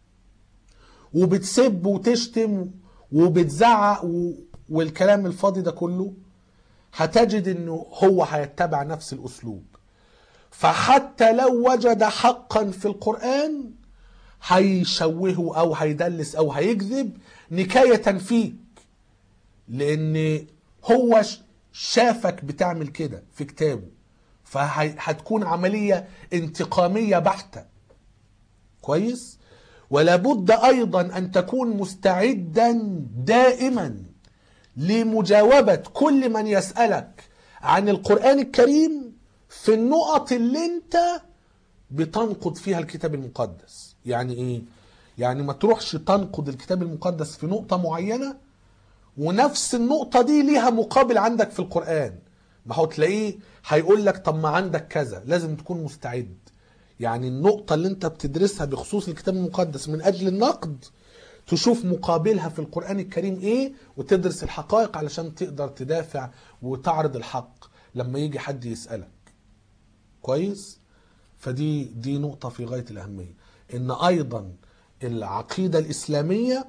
وبتسب وتشتم وبتزعق و... والكلام الفاضي ده كله هتجد انه هو هيتبع نفس الاسلوب فحتى لو وجد حقا في القرآن هيشوهه او هيدلس او هيكذب نكاية فيك لان هو ش- شافك بتعمل كده في كتابه فهتكون عملية انتقامية بحتة كويس ولا بد ايضا ان تكون مستعدا دائما لمجاوبة كل من يسألك عن القرآن الكريم في النقط اللي انت بتنقد فيها الكتاب المقدس يعني ايه يعني ما تروحش تنقد الكتاب المقدس في نقطة معينة ونفس النقطة دي ليها مقابل عندك في القرآن ما هو تلاقيه هيقول لك طب ما عندك كذا لازم تكون مستعد يعني النقطة اللي انت بتدرسها بخصوص الكتاب المقدس من أجل النقد تشوف مقابلها في القرآن الكريم ايه وتدرس الحقائق علشان تقدر تدافع وتعرض الحق لما يجي حد يسألك كويس فدي دي نقطة في غاية الأهمية إن أيضا العقيدة الإسلامية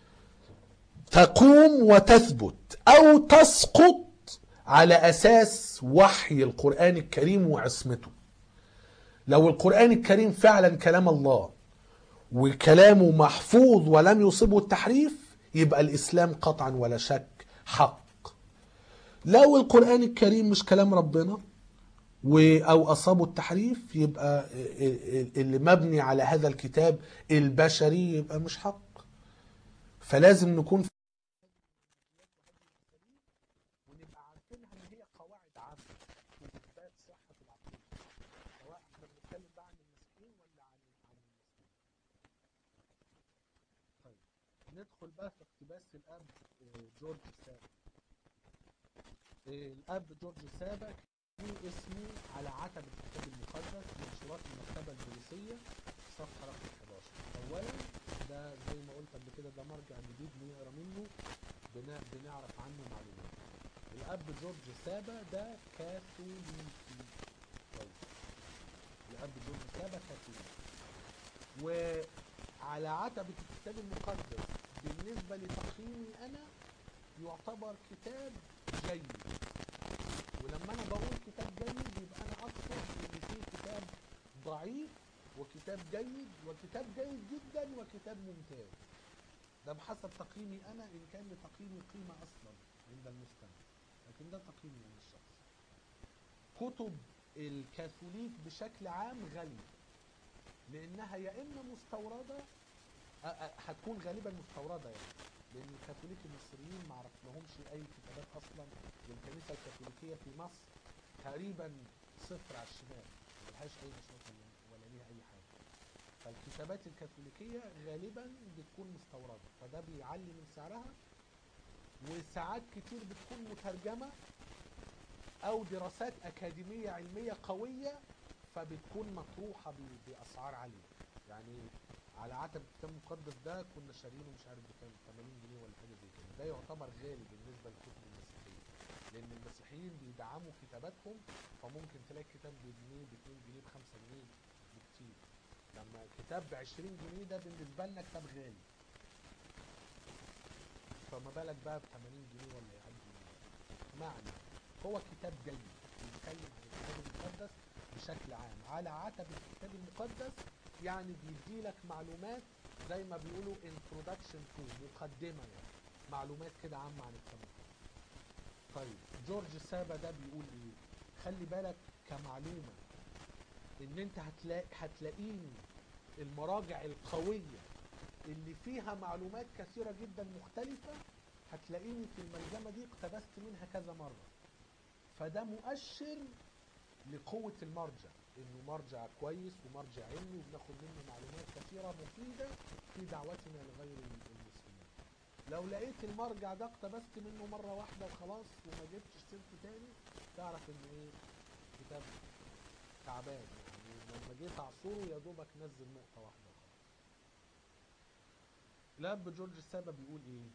تقوم وتثبت أو تسقط على أساس وحي القرآن الكريم وعصمته لو القرآن الكريم فعلا كلام الله وكلامه محفوظ ولم يصبه التحريف يبقى الإسلام قطعا ولا شك حق لو القرآن الكريم مش كلام ربنا و- او اصابه التحريف يبقى اللي مبني على هذا الكتاب البشري يبقى مش حق فلازم نكون ونبقى عارفينها ان هي قواعد عامه في اثبات صحه العقيده سواء احنا بنتكلم بقى عن المسيحيين ولا عن عن المسلمين. طيب ندخل بقى في اقتباس الاب آه، جورج سابا آه، الاب جورج سابا في اسمه على عتب الكتاب المقدس منشورات المكتبة البوليسية صفحة رقم 11 أولا ده زي ما قلت قبل كده ده مرجع جديد نقرا منه بنا- بنعرف عنه معلومات الأب جورج سابا ده كاثوليكي طيب الأب جورج سابا كاثوليكي وعلى عتبة الكتاب المقدس بالنسبة لتقييمي أنا يعتبر كتاب جيد ولما انا بقول كتاب جيد يبقى انا اقصد ان في كتاب ضعيف وكتاب جيد وكتاب جيد جدا وكتاب ممتاز ده بحسب تقييمي انا ان كان لتقييمي قيمه اصلا عند المستمع لكن ده تقييمي انا الشخصي كتب الكاثوليك بشكل عام غاليه لانها يا اما مستورده أ- أ- هتكون غالبا مستورده يعني لان الكاثوليك المصريين ما عرفناهمش اي كتابات اصلا والكنيسه الكاثوليكيه في مصر تقريبا صفر على الشمال ما لهاش اي نشاط ولا- ولا ليها اي حاجه فالكتابات الكاثوليكيه غالبا بتكون مستورده فده بيعلي من سعرها وساعات كتير بتكون مترجمه او دراسات اكاديميه علميه قويه فبتكون مطروحه ب- باسعار عاليه يعني على عتب الكتاب المقدس ده كنا شارينه مش عارف بكام 80 جنيه ولا حاجه زي كده ده يعتبر غالي بالنسبه للكتب المسيحيه لان المسيحيين بيدعموا كتاباتهم فممكن تلاقي كتاب بجنيه ب 2 جنيه ب 5 جنيه بكتير لما كتاب ب 20 جنيه ده بالنسبه لنا كتاب غالي فما بالك بقى ب 80 جنيه ولا يعدي معنى هو كتاب جيد بيتكلم عن الكتاب المقدس بشكل عام على عتب الكتاب المقدس يعني بيدي لك معلومات زي ما بيقولوا introduction to مقدمة يعني معلومات كده عامة عن الكتاب المقدس طيب جورج سابا ده بيقول ايه خلي بالك كمعلومة ان انت هتلاقي هتلاقيني المراجع القوية اللي فيها معلومات كثيرة جدا مختلفة هتلاقيني في الملزمة دي اقتبست منها كذا مرة فده مؤشر لقوة المرجع انه مرجع كويس ومرجع علمي وبناخد منه معلومات كثيرة مفيدة في دعوتنا لغير المسلمين لو لقيت المرجع ده اقتبست منه مرة واحدة وخلاص وما جبتش سيرته تاني تعرف ان ايه كتاب تعبان يعني لما جيت اعصره يا دوبك نزل نقطة واحدة وخلاص الاب جورج السابا بيقول ايه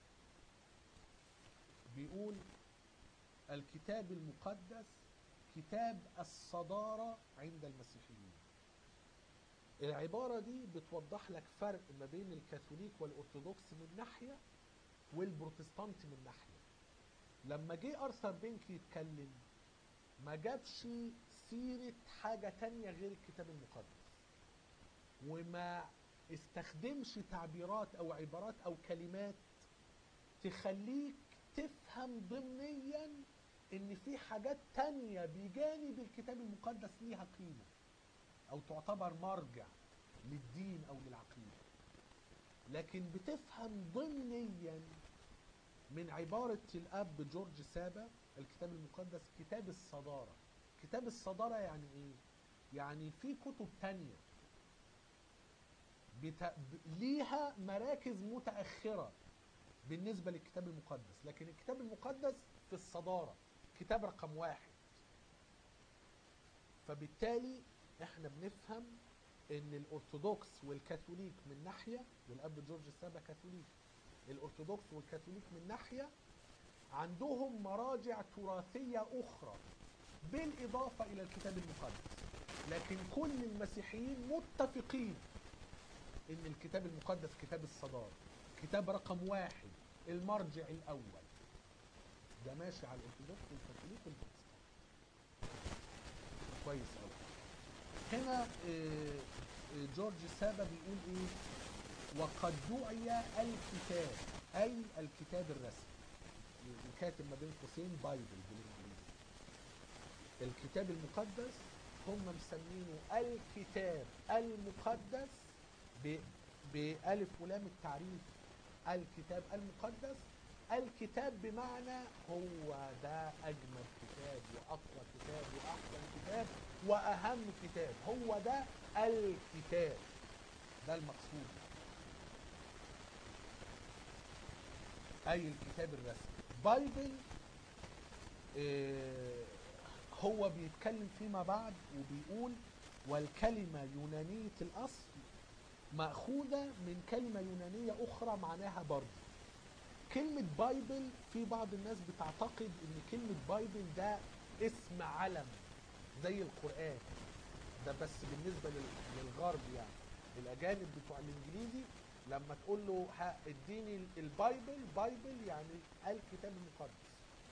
بيقول الكتاب المقدس كتاب الصدارة عند المسيحيين العبارة دي بتوضح لك فرق ما بين الكاثوليك والأرثوذكس من ناحية والبروتستانت من ناحية لما جه أرثر بينك يتكلم ما جابش سيرة حاجة تانية غير الكتاب المقدس وما استخدمش تعبيرات أو عبارات أو كلمات تخليك تفهم ضمنيا ان في حاجات تانية بجانب الكتاب المقدس ليها قيمة او تعتبر مرجع للدين او للعقيدة لكن بتفهم ضمنيا من عبارة الاب جورج سابا الكتاب المقدس كتاب الصدارة كتاب الصدارة يعني ايه يعني في كتب تانية بت... ب- ليها مراكز متأخرة بالنسبة للكتاب المقدس لكن الكتاب المقدس في الصدارة كتاب رقم واحد فبالتالي احنا بنفهم ان الارثوذكس والكاثوليك من ناحية والاب جورج السابا كاثوليك الارثوذكس والكاثوليك من ناحية عندهم مراجع تراثية اخرى بالاضافة الى الكتاب المقدس لكن كل المسيحيين متفقين ان الكتاب المقدس كتاب الصدارة كتاب رقم واحد المرجع الاول ده ماشي على الارثوذكس والكاثوليك والبروتستانت كويس قوي هنا آه، آه، جورج سابا بيقول ايه وقد دعي الكتاب اي الكتاب الرسمي وكاتب ما بين قوسين بايبل بالانجليزي الكتاب المقدس هم مسمينه الكتاب المقدس ب- بألف ولام التعريف الكتاب المقدس الكتاب بمعنى هو ده أجمل كتاب وأقوى كتاب وأحسن كتاب وأهم كتاب هو ده الكتاب ده المقصود أي الكتاب الرسمي بايبل آه، هو بيتكلم فيما بعد وبيقول والكلمة يونانية الأصل مأخوذة من كلمة يونانية أخرى معناها برضه كلمة بايبل في بعض الناس بتعتقد ان كلمة بايبل ده اسم علم زي القرآن ده بس بالنسبة لل- للغرب يعني الأجانب بتوع الإنجليزي لما تقول له ها اديني ال- البايبل بايبل يعني الكتاب المقدس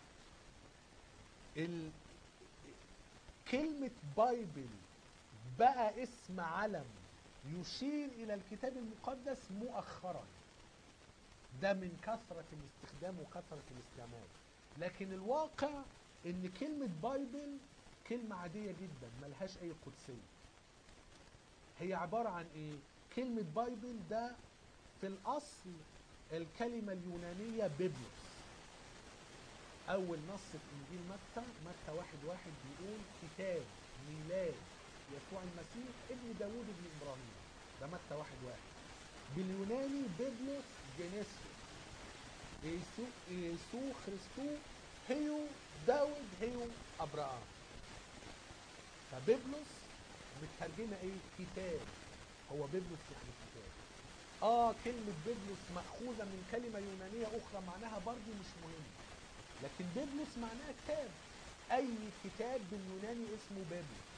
ال... كلمة بايبل بقى اسم علم يشير إلى الكتاب المقدس مؤخرا ده من كثرة الاستخدام وكثرة الاستعمال لكن الواقع ان كلمة بايبل كلمة عادية جدا ملهاش اي قدسية هي عبارة عن ايه كلمة بايبل ده في الاصل الكلمة اليونانية بيبلوس اول نص في انجيل متى متى واحد واحد بيقول كتاب ميلاد يسوع المسيح ابن داوود ابن ابراهيم ده متى واحد واحد باليوناني بيبلوس جينيسيوس يسوع يسوع خريستو هيو داود هيو ابراهام فبيبلوس مترجمه ايه كتاب هو بيبلوس يعني كتاب اه كلمة بيبلوس مأخوذة من كلمة يونانية أخرى معناها برضه مش مهم لكن بيبلوس معناها كتاب أي كتاب باليوناني اسمه بيبلوس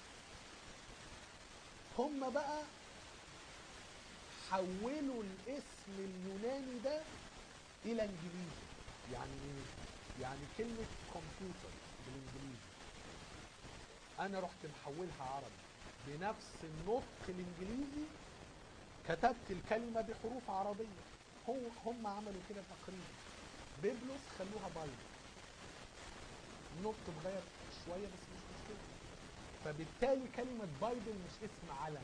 هم بقى حولوا الاسم اليوناني ده الى انجليزي يعني ايه يعني كلمة كمبيوتر بالانجليزي انا رحت محولها عربي بنفس النطق الانجليزي كتبت الكلمة بحروف عربية هو هم عملوا كده تقريبا بيبلوس خلوها بايبل النطق اتغير شوية بس مش مشكلة فبالتالي كلمة بايبل مش اسم علم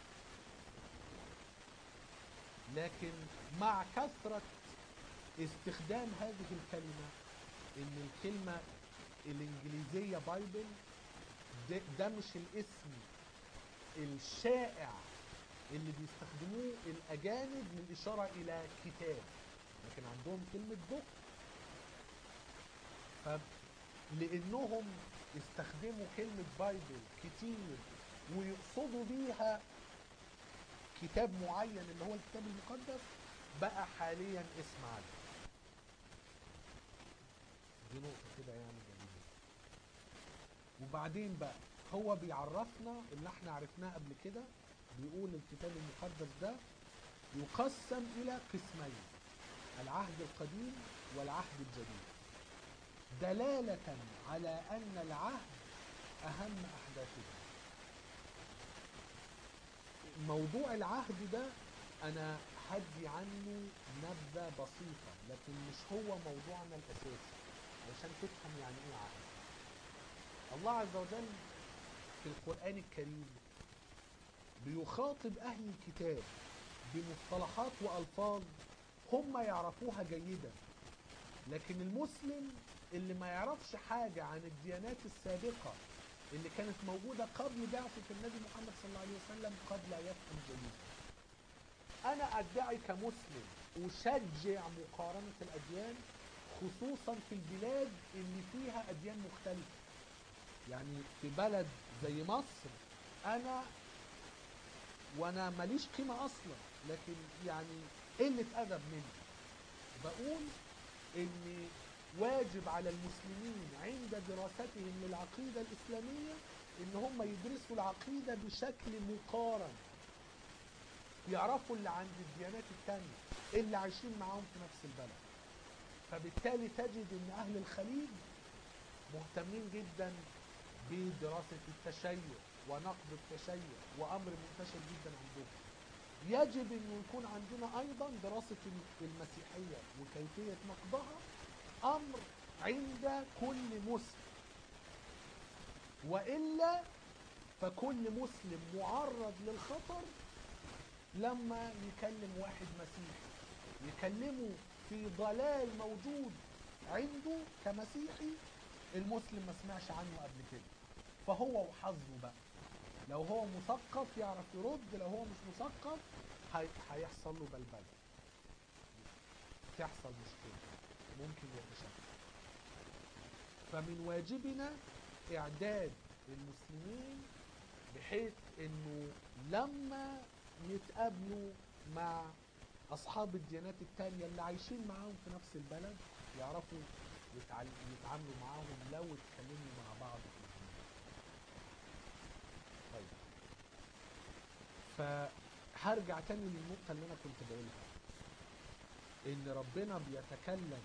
لكن مع كثرة استخدام هذه الكلمة ان الكلمة الانجليزية بايبل ده, ده مش الاسم الشائع اللي بيستخدموه الاجانب للاشاره الى كتاب لكن عندهم كلمه بوك فلانهم استخدموا كلمه بايبل كتير ويقصدوا بيها كتاب معين اللي هو الكتاب المقدس بقى حاليا اسم علم دي نقطة كده يعني جميلة وبعدين بقى هو بيعرفنا اللي احنا عرفناه قبل كده بيقول الكتاب المقدس ده يقسم إلى قسمين العهد القديم والعهد الجديد دلالة على أن العهد أهم أحداثه موضوع العهد ده أنا هدي عنه نبذة بسيطة لكن مش هو موضوعنا الأساسي علشان تفهم يعني إيه عهد الله عز وجل في القرآن الكريم بيخاطب أهل الكتاب بمصطلحات وألفاظ هم يعرفوها جيدا لكن المسلم اللي ما يعرفش حاجة عن الديانات السابقة اللي كانت موجودة قبل بعثة النبي محمد صلى الله عليه وسلم قد لا يفهم جيدا أنا أدعي كمسلم أشجع مقارنة الأديان خصوصا في البلاد اللي فيها أديان مختلفة يعني في بلد زي مصر أنا وأنا ماليش قيمة أصلا لكن يعني قلة أدب مني بقول إن واجب على المسلمين عند دراستهم للعقيدة الإسلامية إن هم يدرسوا العقيدة بشكل مقارن يعرفوا اللي عند الديانات التانية اللي عايشين معاهم في نفس البلد فبالتالي تجد ان اهل الخليج مهتمين جدا بدراسة التشيع ونقد التشيع وامر منتشر جدا عندهم يجب انه يكون عندنا ايضا دراسة المسيحية وكيفية نقدها امر عند كل مسلم والا فكل مسلم معرض للخطر لما يكلم واحد مسيحي يكلمه في ضلال موجود عنده كمسيحي المسلم ما سمعش عنه قبل كده فهو وحظه بقى لو هو مثقف يعرف يرد لو هو مش مثقف هي... هيحصل له بلبله تحصل مشكله ممكن يتشكل فمن واجبنا اعداد المسلمين بحيث انه لما يتقابلوا مع اصحاب الديانات التانية اللي عايشين معاهم في نفس البلد يعرفوا يتعاملوا معاهم لو اتكلموا مع بعض في الدين. طيب فهرجع تاني للنقطة اللي انا كنت بقولها ان ربنا بيتكلم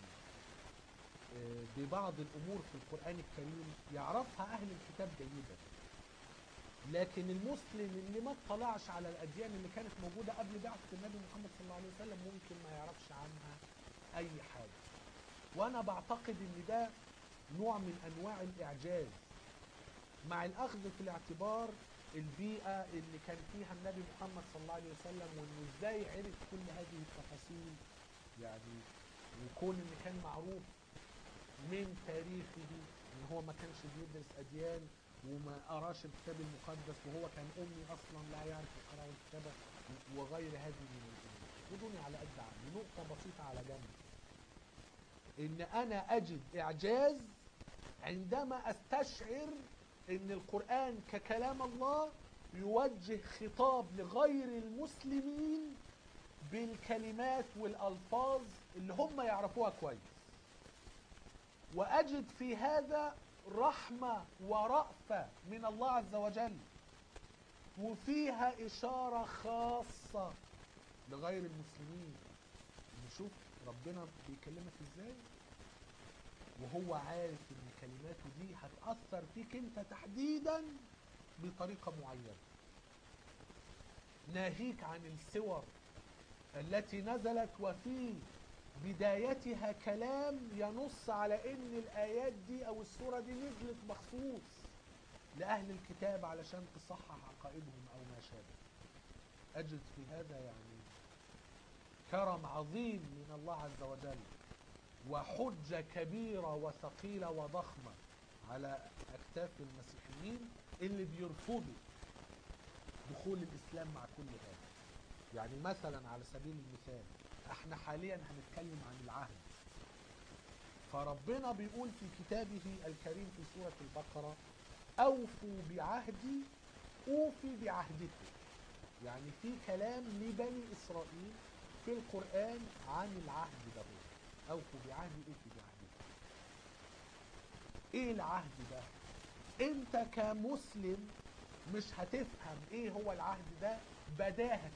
ببعض الامور في القرآن الكريم يعرفها اهل الكتاب جيدا لكن المسلم اللي ما اطلعش على الاديان اللي كانت موجوده قبل بعثه النبي محمد صلى الله عليه وسلم ممكن ما يعرفش عنها اي حاجه وانا بعتقد ان ده نوع من انواع الاعجاز مع الاخذ في الاعتبار البيئه اللي كان فيها النبي محمد صلى الله عليه وسلم وانه ازاي عرف كل هذه التفاصيل يعني وكون ان كان معروف من تاريخه ان هو ما كانش بيدرس اديان وما قراش الكتاب المقدس وهو كان امي اصلا لا يعرف القراءه والكتابه وغير هذه من الامور خدوني على قد عقلي نقطه بسيطه على جنب ان انا اجد اعجاز عندما استشعر ان القران ككلام الله يوجه خطاب لغير المسلمين بالكلمات والالفاظ اللي هم يعرفوها كويس واجد في هذا رحمة ورأفة من الله عز وجل وفيها إشارة خاصة لغير المسلمين نشوف ربنا بيكلمك ازاي وهو عارف ان كلماته دي هتأثر فيك انت تحديدا بطريقة معينة ناهيك عن السور التي نزلت وفي بدايتها كلام ينص على ان الايات دي او السوره دي نزلت مخصوص لاهل الكتاب علشان تصحح عقائدهم او ما شابه اجد في هذا يعني كرم عظيم من الله عز وجل وحجه كبيره وثقيله وضخمه على اكتاف المسيحيين اللي بيرفضوا دخول الاسلام مع كل هذا يعني مثلا على سبيل المثال احنا حاليا هنتكلم عن العهد فربنا بيقول في كتابه الكريم في سورة البقرة أوفوا بعهدي أوفي بعهدكم يعني في كلام لبني إسرائيل في القرآن عن العهد ده هو. أوفوا بعهدي أوفي بعهدكم إيه العهد ده؟ أنت كمسلم مش هتفهم إيه هو العهد ده بداهة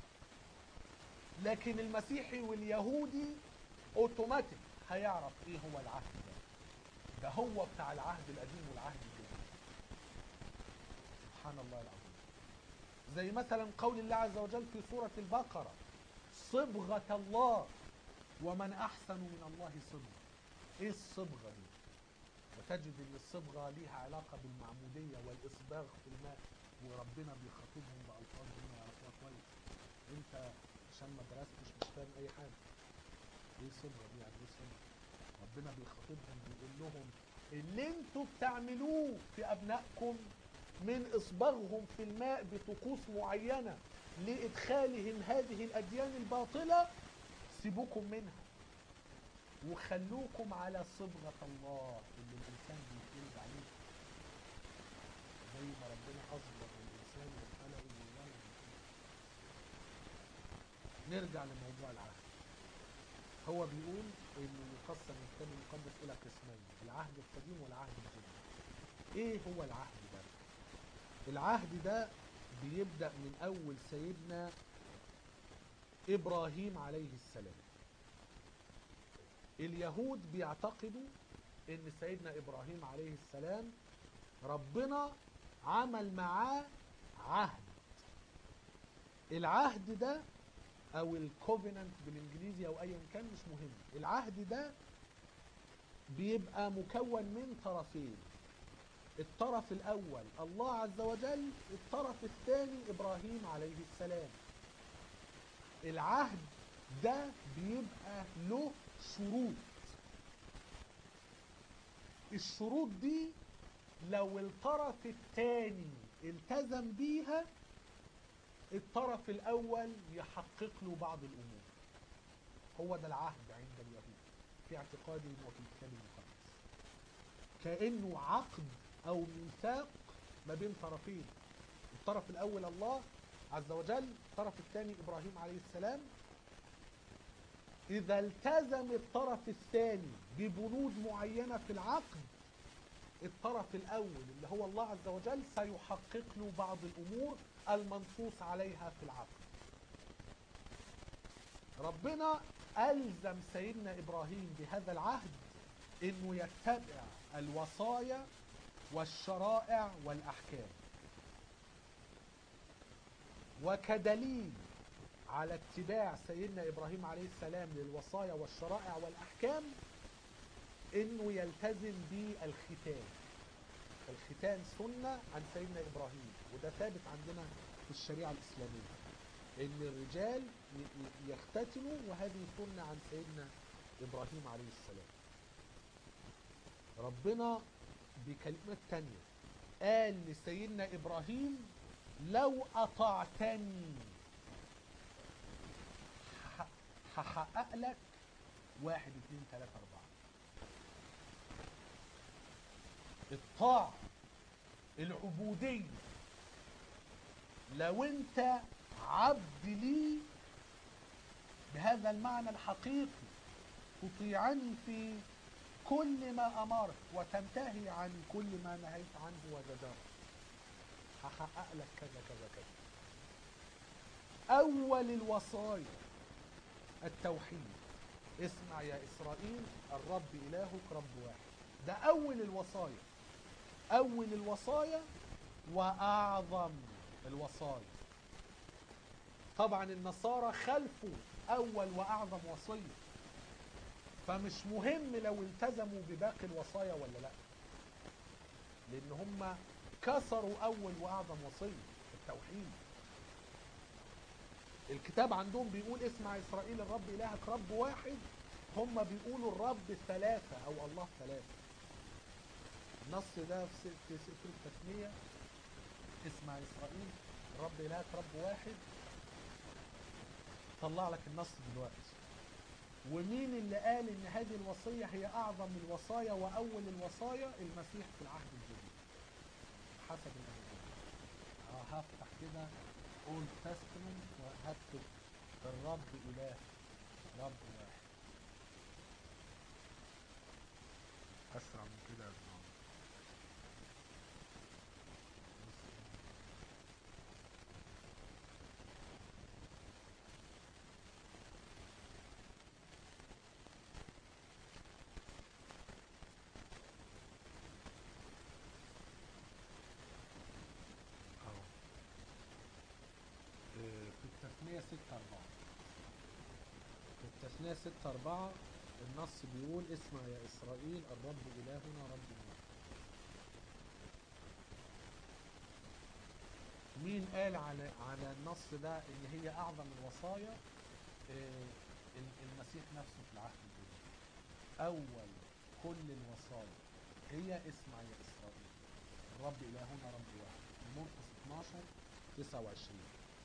لكن المسيحي واليهودي اوتوماتيك هيعرف ايه هو العهد ده ده هو بتاع العهد القديم والعهد الجديد سبحان الله العظيم زي مثلا قول الله عز وجل في سورة البقرة صبغة الله ومن أحسن من الله صبغة إيه الصبغة دي؟ وتجد ان الصبغه ليها علاقه بالمعموديه والاصباغ في الماء وربنا بيخاطبهم بالفاظ هم يعرفوها كويس انت عشان ما درستش مش فاهم اي حاجه ايه صبغه دي يعني ايه صبغه ربنا بيخاطبهم بيقول لهم اللي انتوا بتعملوه في ابنائكم من اصباغهم في الماء بطقوس معينه لادخالهم هذه الاديان الباطله سيبوكم منها وخلوكم على صبغة الله اللي الإنسان بيتولد عليه زي ما ربنا أصبغ الإنسان وخلقه من نرجع لموضوع العهد هو بيقول انه يقسم الكتاب المقدس الى قسمين العهد القديم والعهد الجديد ايه هو العهد ده العهد ده بيبدا من اول سيدنا ابراهيم عليه السلام اليهود بيعتقدوا ان سيدنا ابراهيم عليه السلام ربنا عمل معاه عهد العهد ده او الكوفيننت بالانجليزي او ايا كان مش مهم العهد ده بيبقى مكون من طرفين الطرف الاول الله عز وجل الطرف الثاني ابراهيم عليه السلام العهد ده بيبقى له شروط الشروط دي لو الطرف الثاني التزم بيها الطرف الاول يحقق له بعض الامور هو ده العهد عند اليهود في اعتقادهم وفي الكتاب المقدس كانه عقد او ميثاق ما بين طرفين الطرف الاول الله عز وجل الطرف الثاني ابراهيم عليه السلام اذا التزم الطرف الثاني ببنود معينه في العقد الطرف الاول اللي هو الله عز وجل سيحقق له بعض الامور المنصوص عليها في العقد ربنا الزم سيدنا ابراهيم بهذا العهد انه يتبع الوصايا والشرائع والاحكام وكدليل على اتباع سيدنا ابراهيم عليه السلام للوصايا والشرائع والاحكام انه يلتزم بالختان الختان سنه عن سيدنا ابراهيم وده ثابت عندنا في الشريعه الاسلاميه ان الرجال يختتنوا وهذه سنه عن سيدنا ابراهيم عليه السلام ربنا بكلمات تانية قال لسيدنا ابراهيم لو اطعتني هحقق لك واحد اتنين تلاتة اربعة الطاعة العبودية لو انت عبد لي بهذا المعنى الحقيقي تطيعني في كل ما امرت وتنتهي عن كل ما نهيت عنه وزجرت هحقق لك كذا كذا كذا اول الوصايا التوحيد اسمع يا اسرائيل الرب الهك رب واحد ده اول الوصايا اول الوصايا واعظم الوصايا طبعا النصارى خلفوا اول واعظم وصيه فمش مهم لو التزموا بباقي الوصايا ولا لا لان هم كسروا اول واعظم وصيه التوحيد الكتاب عندهم بيقول اسمع اسرائيل الرب الهك رب واحد هم بيقولوا الرب ثلاثة او الله ثلاثة النص ده في س- في سفر التثنية اسمع إسرائيل رب إلهك رب واحد طلع لك النص دلوقتي ومين اللي قال ان هذه الوصية هي اعظم الوصايا واول الوصايا المسيح في العهد الجديد حسب الانجيل اه هفتح كده اولد تestament وهكتب الرب اله رب واحد اسرع من كده يا جماعه اهو آه، في التثنية ستة أربعة في التثنية ستة أربعة النص بيقول اسمع يا إسرائيل الرب إلهنا رب واحد مين قال على على النص ده ان هي اعظم الوصايا آه، ال- المسيح نفسه في العهد الجديد اول كل الوصايا هي اسمع يا اسرائيل الرب الهنا رب واحد مرقس 12 29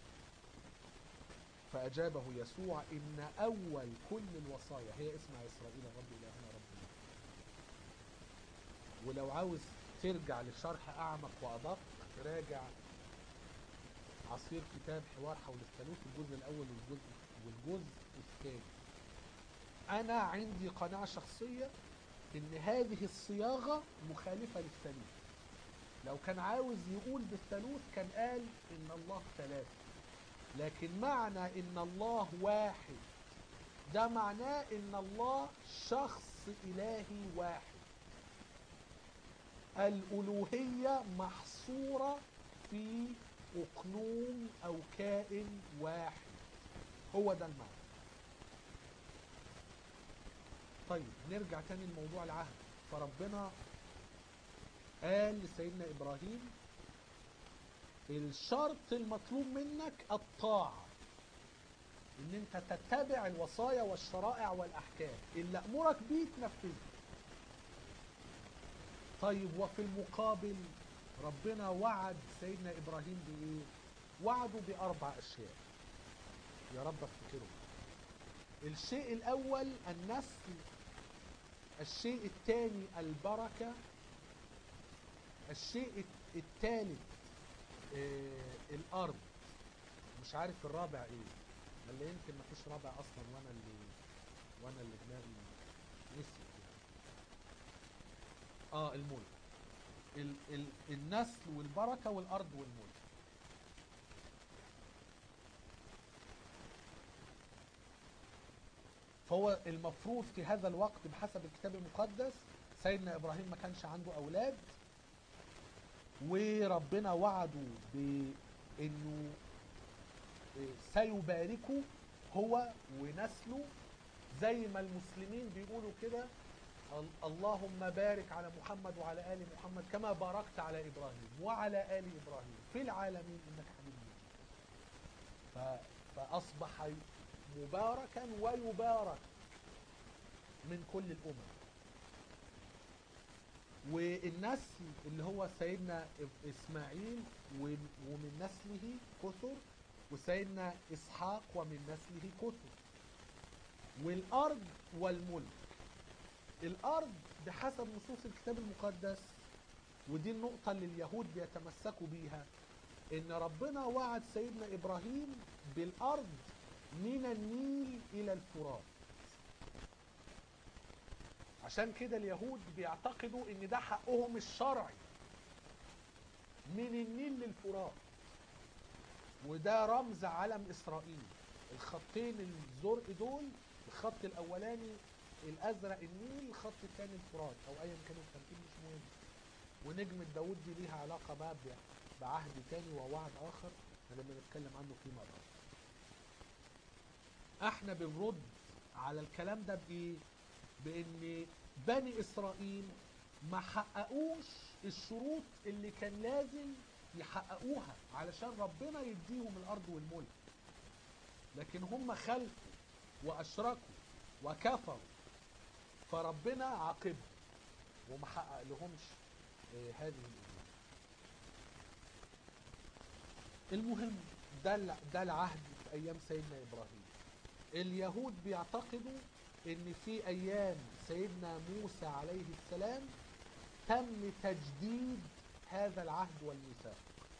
فاجابه يسوع ان اول كل الوصايا هي اسمع يا اسرائيل الرب الهنا رب واحد ولو عاوز ترجع لشرح اعمق وادق راجع عصير كتاب حوار حول الثالوث الجزء الاول والجزء والجزء الثاني انا عندي قناعه شخصيه ان هذه الصياغه مخالفه للثالوث لو كان عاوز يقول بالثالوث كان قال ان الله ثلاثه لكن معنى ان الله واحد ده معناه ان الله شخص الهي واحد الالوهيه محصوره في اقنوم او كائن واحد هو ده المعنى طيب نرجع تاني لموضوع العهد فربنا قال لسيدنا ابراهيم الشرط المطلوب منك الطاعه ان انت تتبع الوصايا والشرائع والاحكام اللي امرك بيه تنفذه طيب وفي المقابل ربنا وعد سيدنا ابراهيم بايه وعده باربع اشياء يا رب افتكرهم الشيء الاول النسل الشيء الثاني البركه الشيء الثالث آه الارض مش عارف الرابع ايه ولا يمكن ما فيش رابع اصلا وانا اللي وانا اللي دماغي نسيت يعني اه الملك ال ال النسل والبركه والارض والملك فهو المفروض في هذا الوقت بحسب الكتاب المقدس سيدنا ابراهيم ما كانش عنده اولاد وربنا وعده بانه سيباركه هو ونسله زي ما المسلمين بيقولوا كده ال- اللهم بارك على محمد وعلى ال محمد كما باركت على ابراهيم وعلى ال ابراهيم في العالمين انك حميد مجيد ف- فاصبح مباركا ويبارك من كل الامم والنسل اللي هو سيدنا اسماعيل و- ومن نسله كثر وسيدنا اسحاق ومن نسله كثر والارض والملك الارض بحسب نصوص الكتاب المقدس ودي النقطة اللي اليهود بيتمسكوا بيها ان ربنا وعد سيدنا ابراهيم بالارض من النيل الى الفرات عشان كده اليهود بيعتقدوا ان ده حقهم الشرعي من النيل للفرات وده رمز علم اسرائيل الخطين الزرق دول الخط الاولاني الازرق النيل الخط الثاني الفرات او ايا كانوا الترتيب مش مهم ونجمة داود دي ليها علاقة بقى ب- بعهد تاني ووعد اخر لما نتكلم عنه فيما بعد احنا بنرد على الكلام ده بايه بان بني اسرائيل ما حققوش الشروط اللي كان لازم يحققوها علشان ربنا يديهم الارض والملك لكن هم خلفوا واشركوا وكفروا فربنا عاقبهم وما حقق لهمش آه، هذه الأمور المهم ده الع- ده العهد في ايام سيدنا ابراهيم اليهود بيعتقدوا ان في ايام سيدنا موسى عليه السلام تم تجديد هذا العهد والميثاق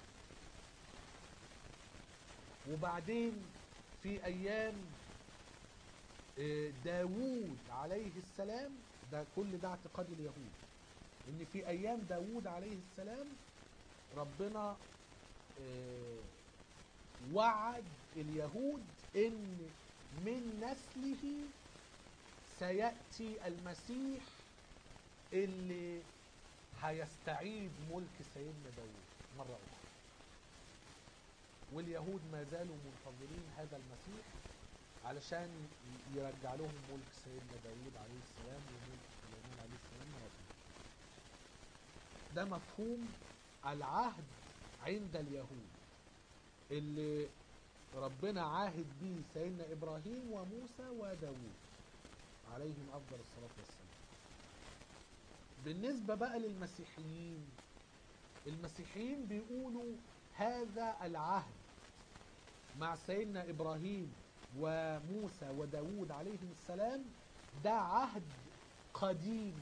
وبعدين في ايام آه، داوود عليه السلام ده كل ده اعتقاد اليهود ان في ايام داوود عليه السلام ربنا آه، وعد اليهود ان من نسله سياتي المسيح اللي هيستعيد ملك سيدنا داوود مره اخرى واليهود ما زالوا منتظرين هذا المسيح علشان ي- يرجع لهم ملك سيدنا داوود عليه السلام وملك سليمان عليه السلام مرة أخرى. ده مفهوم العهد عند اليهود اللي ربنا عاهد به سيدنا ابراهيم وموسى وداوود عليهم افضل الصلاه والسلام بالنسبه بقى للمسيحيين المسيحيين بيقولوا هذا العهد مع سيدنا ابراهيم وموسى وداوود عليهم السلام ده عهد قديم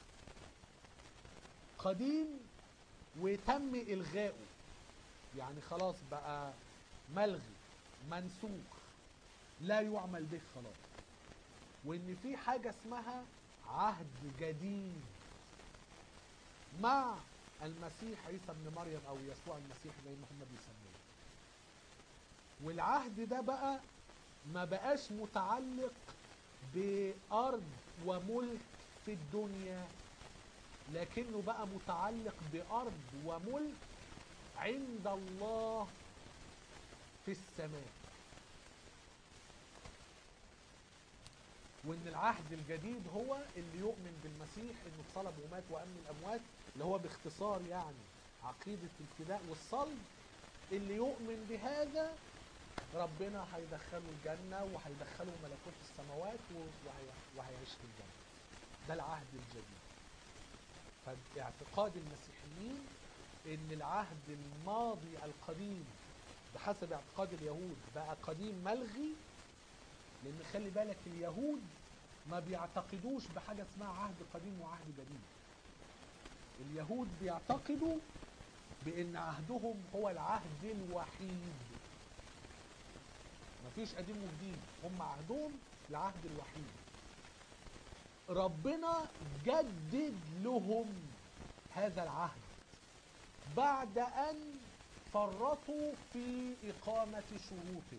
قديم وتم الغائه يعني خلاص بقى ملغي منسوخ لا يعمل به خلاص وان في حاجه اسمها عهد جديد مع المسيح عيسى ابن مريم او يسوع المسيح زي ما هم بيسموه والعهد ده بقى ما بقاش متعلق بارض وملك في الدنيا لكنه بقى متعلق بارض وملك عند الله في السماء وان العهد الجديد هو اللي يؤمن بالمسيح انه اتصلب ومات وقام من الاموات اللي هو باختصار يعني عقيده الفداء والصلب اللي يؤمن بهذا ربنا هيدخله الجنه وهيدخله ملكوت السماوات وهي وهيعيش في الجنه ده العهد الجديد فاعتقاد المسيحيين ان العهد الماضي القديم بحسب اعتقاد اليهود بقى قديم ملغي لان خلي بالك اليهود ما بيعتقدوش بحاجه اسمها عهد قديم وعهد جديد اليهود بيعتقدوا بان عهدهم هو العهد الوحيد مفيش قديم وجديد هم عهدهم العهد الوحيد ربنا جدد لهم هذا العهد بعد ان فرطوا في اقامه شروطه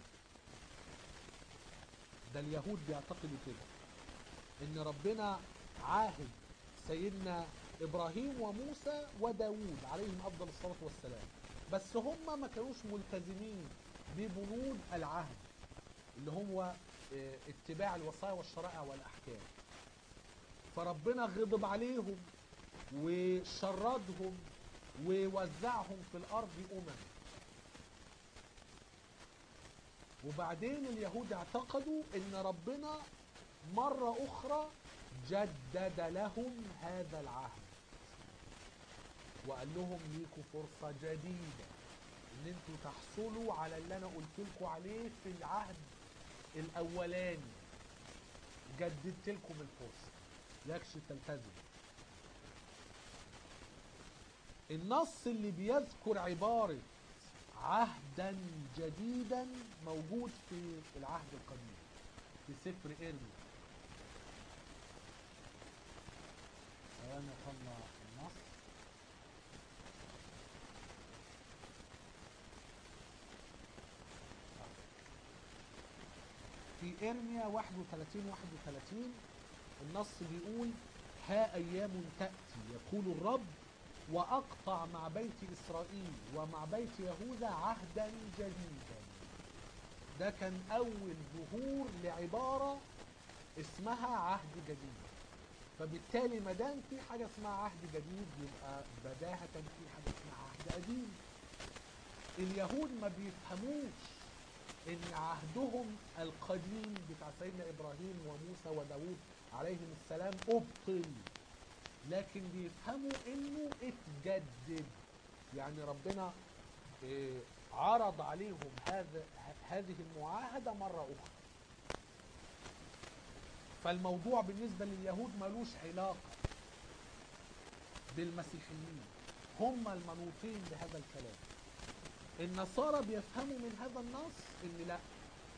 ده اليهود بيعتقدوا كده ان ربنا عاهد سيدنا ابراهيم وموسى وداوود عليهم افضل الصلاه والسلام بس هم ما كانوش ملتزمين ببنود العهد اللي هو اه، اتباع الوصايا والشرائع والاحكام فربنا غضب عليهم وشردهم ووزعهم في الارض امم وبعدين اليهود اعتقدوا ان ربنا مرة اخرى جدد لهم هذا العهد وقال لهم ليكوا فرصة جديدة ان انتوا تحصلوا على اللي انا قلت لكم عليه في العهد الاولاني جددت لكم الفرصة يكش تلتزم النص اللي بيذكر عبارة عهدا جديدا موجود في العهد القديم في سفر إرميا ثواني اطلع النص في إرميا 31 31 النص بيقول ها أيام تأتي يقول الرب وأقطع مع بيت إسرائيل ومع بيت يهوذا عهدا جديدا ده كان أول ظهور لعبارة اسمها عهد جديد فبالتالي ما دام في حاجة اسمها عهد جديد يبقى بداهة في حاجة اسمها عهد قديم اليهود ما بيفهموش ان عهدهم القديم بتاع سيدنا ابراهيم وموسى وداود عليهم السلام ابطل لكن بيفهموا انه اتجدد يعني ربنا إيه، عرض عليهم هذا ه- هذه المعاهدة مرة أخرى فالموضوع بالنسبة لليهود ملوش علاقة بالمسيحيين هم المنوطين بهذا الكلام النصارى بيفهموا من هذا النص ان لا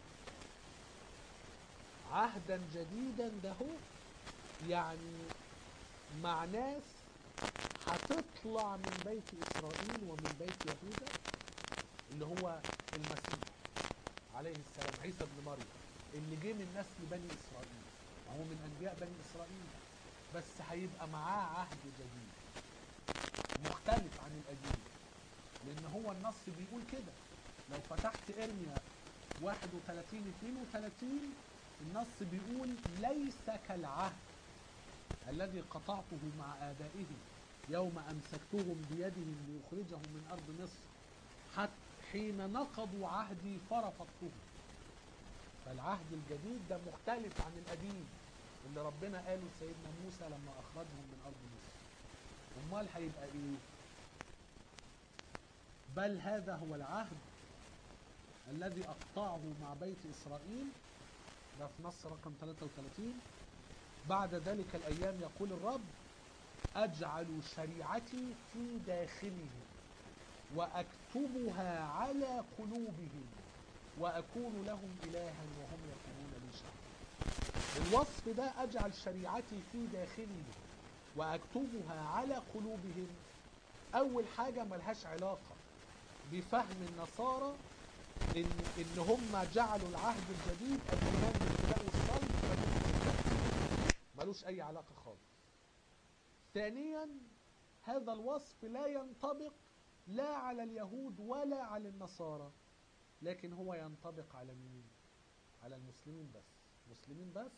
عهدا جديدا ده هو يعني مع ناس هتطلع من بيت اسرائيل ومن بيت يهوذا اللي هو المسيح عليه السلام عيسى ابن مريم اللي جه من نسل بني اسرائيل هو من انبياء بني اسرائيل بس هيبقى معاه عهد جديد مختلف عن القديم لان هو النص بيقول كده لو فتحت ارميا 31 32 النص بيقول ليس كالعهد الذي قطعته مع آبائهم يوم أمسكتهم بيدهم ليخرجهم من أرض مصر حتى حين نقضوا عهدي فرفضتهم فالعهد الجديد ده مختلف عن القديم اللي ربنا قاله سيدنا موسى لما أخرجهم من أرض مصر أمال هيبقى إيه؟ بل هذا هو العهد الذي أقطعه مع بيت إسرائيل ده في نص رقم 33 بعد ذلك الأيام يقول الرب أجعل شريعتي في داخلهم وأكتبها على قلوبهم وأكون لهم إلها وهم يكونون لي شعبا الوصف ده أجعل شريعتي في داخلهم وأكتبها على قلوبهم أول حاجة ملهاش علاقة بفهم النصارى إن إن هم جعلوا العهد الجديد الإيمان بالفداء والصلب فدول ملوش أي علاقة خالص. ثانيا هذا الوصف لا ينطبق لا على اليهود ولا على النصارى لكن هو ينطبق على مين؟ على المسلمين بس مسلمين بس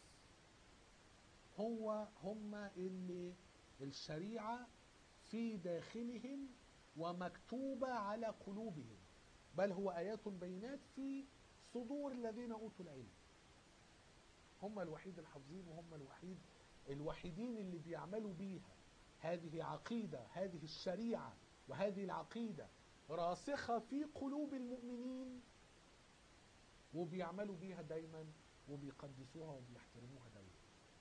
هو هم اللي الشريعة في داخلهم ومكتوبة على قلوبهم بل هو آيات بينات في صدور الذين أوتوا العلم هم الوحيد الحافظين وهم الوحيد الوحيدين اللي بيعملوا بيها هذه عقيدة هذه الشريعة وهذه العقيدة راسخة في قلوب المؤمنين وبيعملوا بيها دايما وبيقدسوها وبيحترموها دايما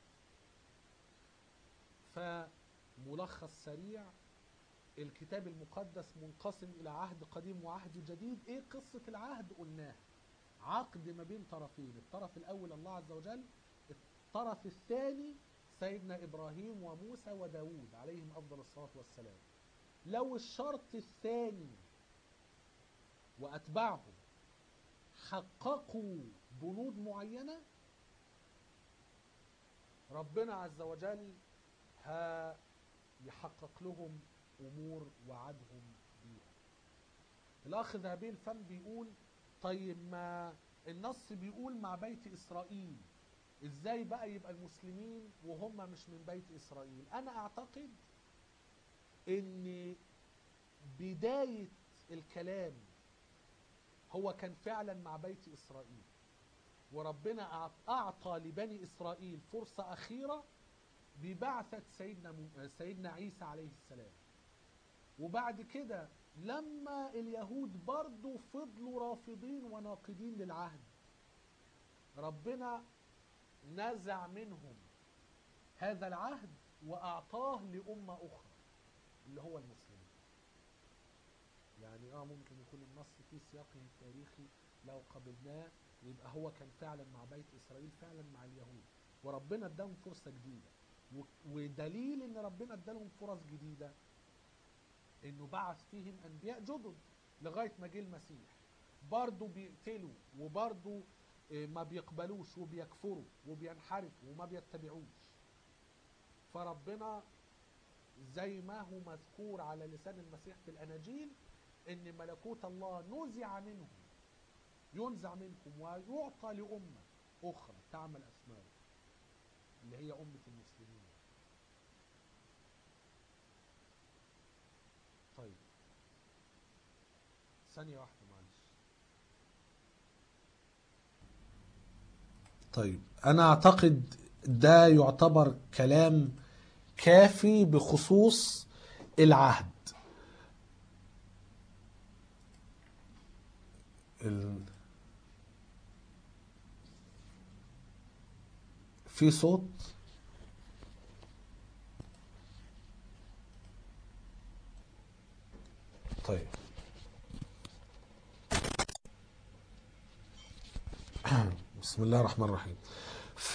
فملخص سريع الكتاب المقدس منقسم الى عهد قديم وعهد جديد ايه قصة العهد قلناها عقد ما بين طرفين الطرف الاول الله عز وجل الطرف الثاني سيدنا ابراهيم وموسى وداود عليهم افضل الصلاة والسلام لو الشرط الثاني واتباعهم حققوا بنود معينة ربنا عز وجل هيحقق لهم امور وعدهم بيها الاخ ذهبي الفم بيقول طيب ما النص بيقول مع بيت اسرائيل ازاي بقى يبقى المسلمين وهم مش من بيت اسرائيل انا اعتقد ان بداية الكلام هو كان فعلا مع بيت اسرائيل وربنا أعط- اعطى لبني اسرائيل فرصة اخيرة ببعثة سيدنا م- سيدنا عيسى عليه السلام وبعد كده لما اليهود برضو فضلوا رافضين وناقدين للعهد ربنا نزع منهم هذا العهد واعطاه لامه اخرى اللي هو المسلمين يعني اه ممكن يكون النص في سياقه التاريخي لو قبلناه يبقى هو كان فعلا مع بيت اسرائيل فعلا مع اليهود وربنا اداهم فرصه جديده و- ودليل ان ربنا ادالهم فرص جديده انه بعث فيهم انبياء جدد لغايه ما جه المسيح برضه بيقتلوا وبرضه آه، ما بيقبلوش وبيكفروا وبينحرفوا وما بيتبعوش فربنا زي ما هو مذكور على لسان المسيح في الاناجيل ان ملكوت الله نزع منهم ينزع منكم ويعطى لامه اخرى تعمل اسماء اللي هي امه المسلمين طيب ثانية واحدة معلش طيب أنا أعتقد ده يعتبر كلام كافي بخصوص العهد ال... في صوت طيب بسم الله الرحمن الرحيم ف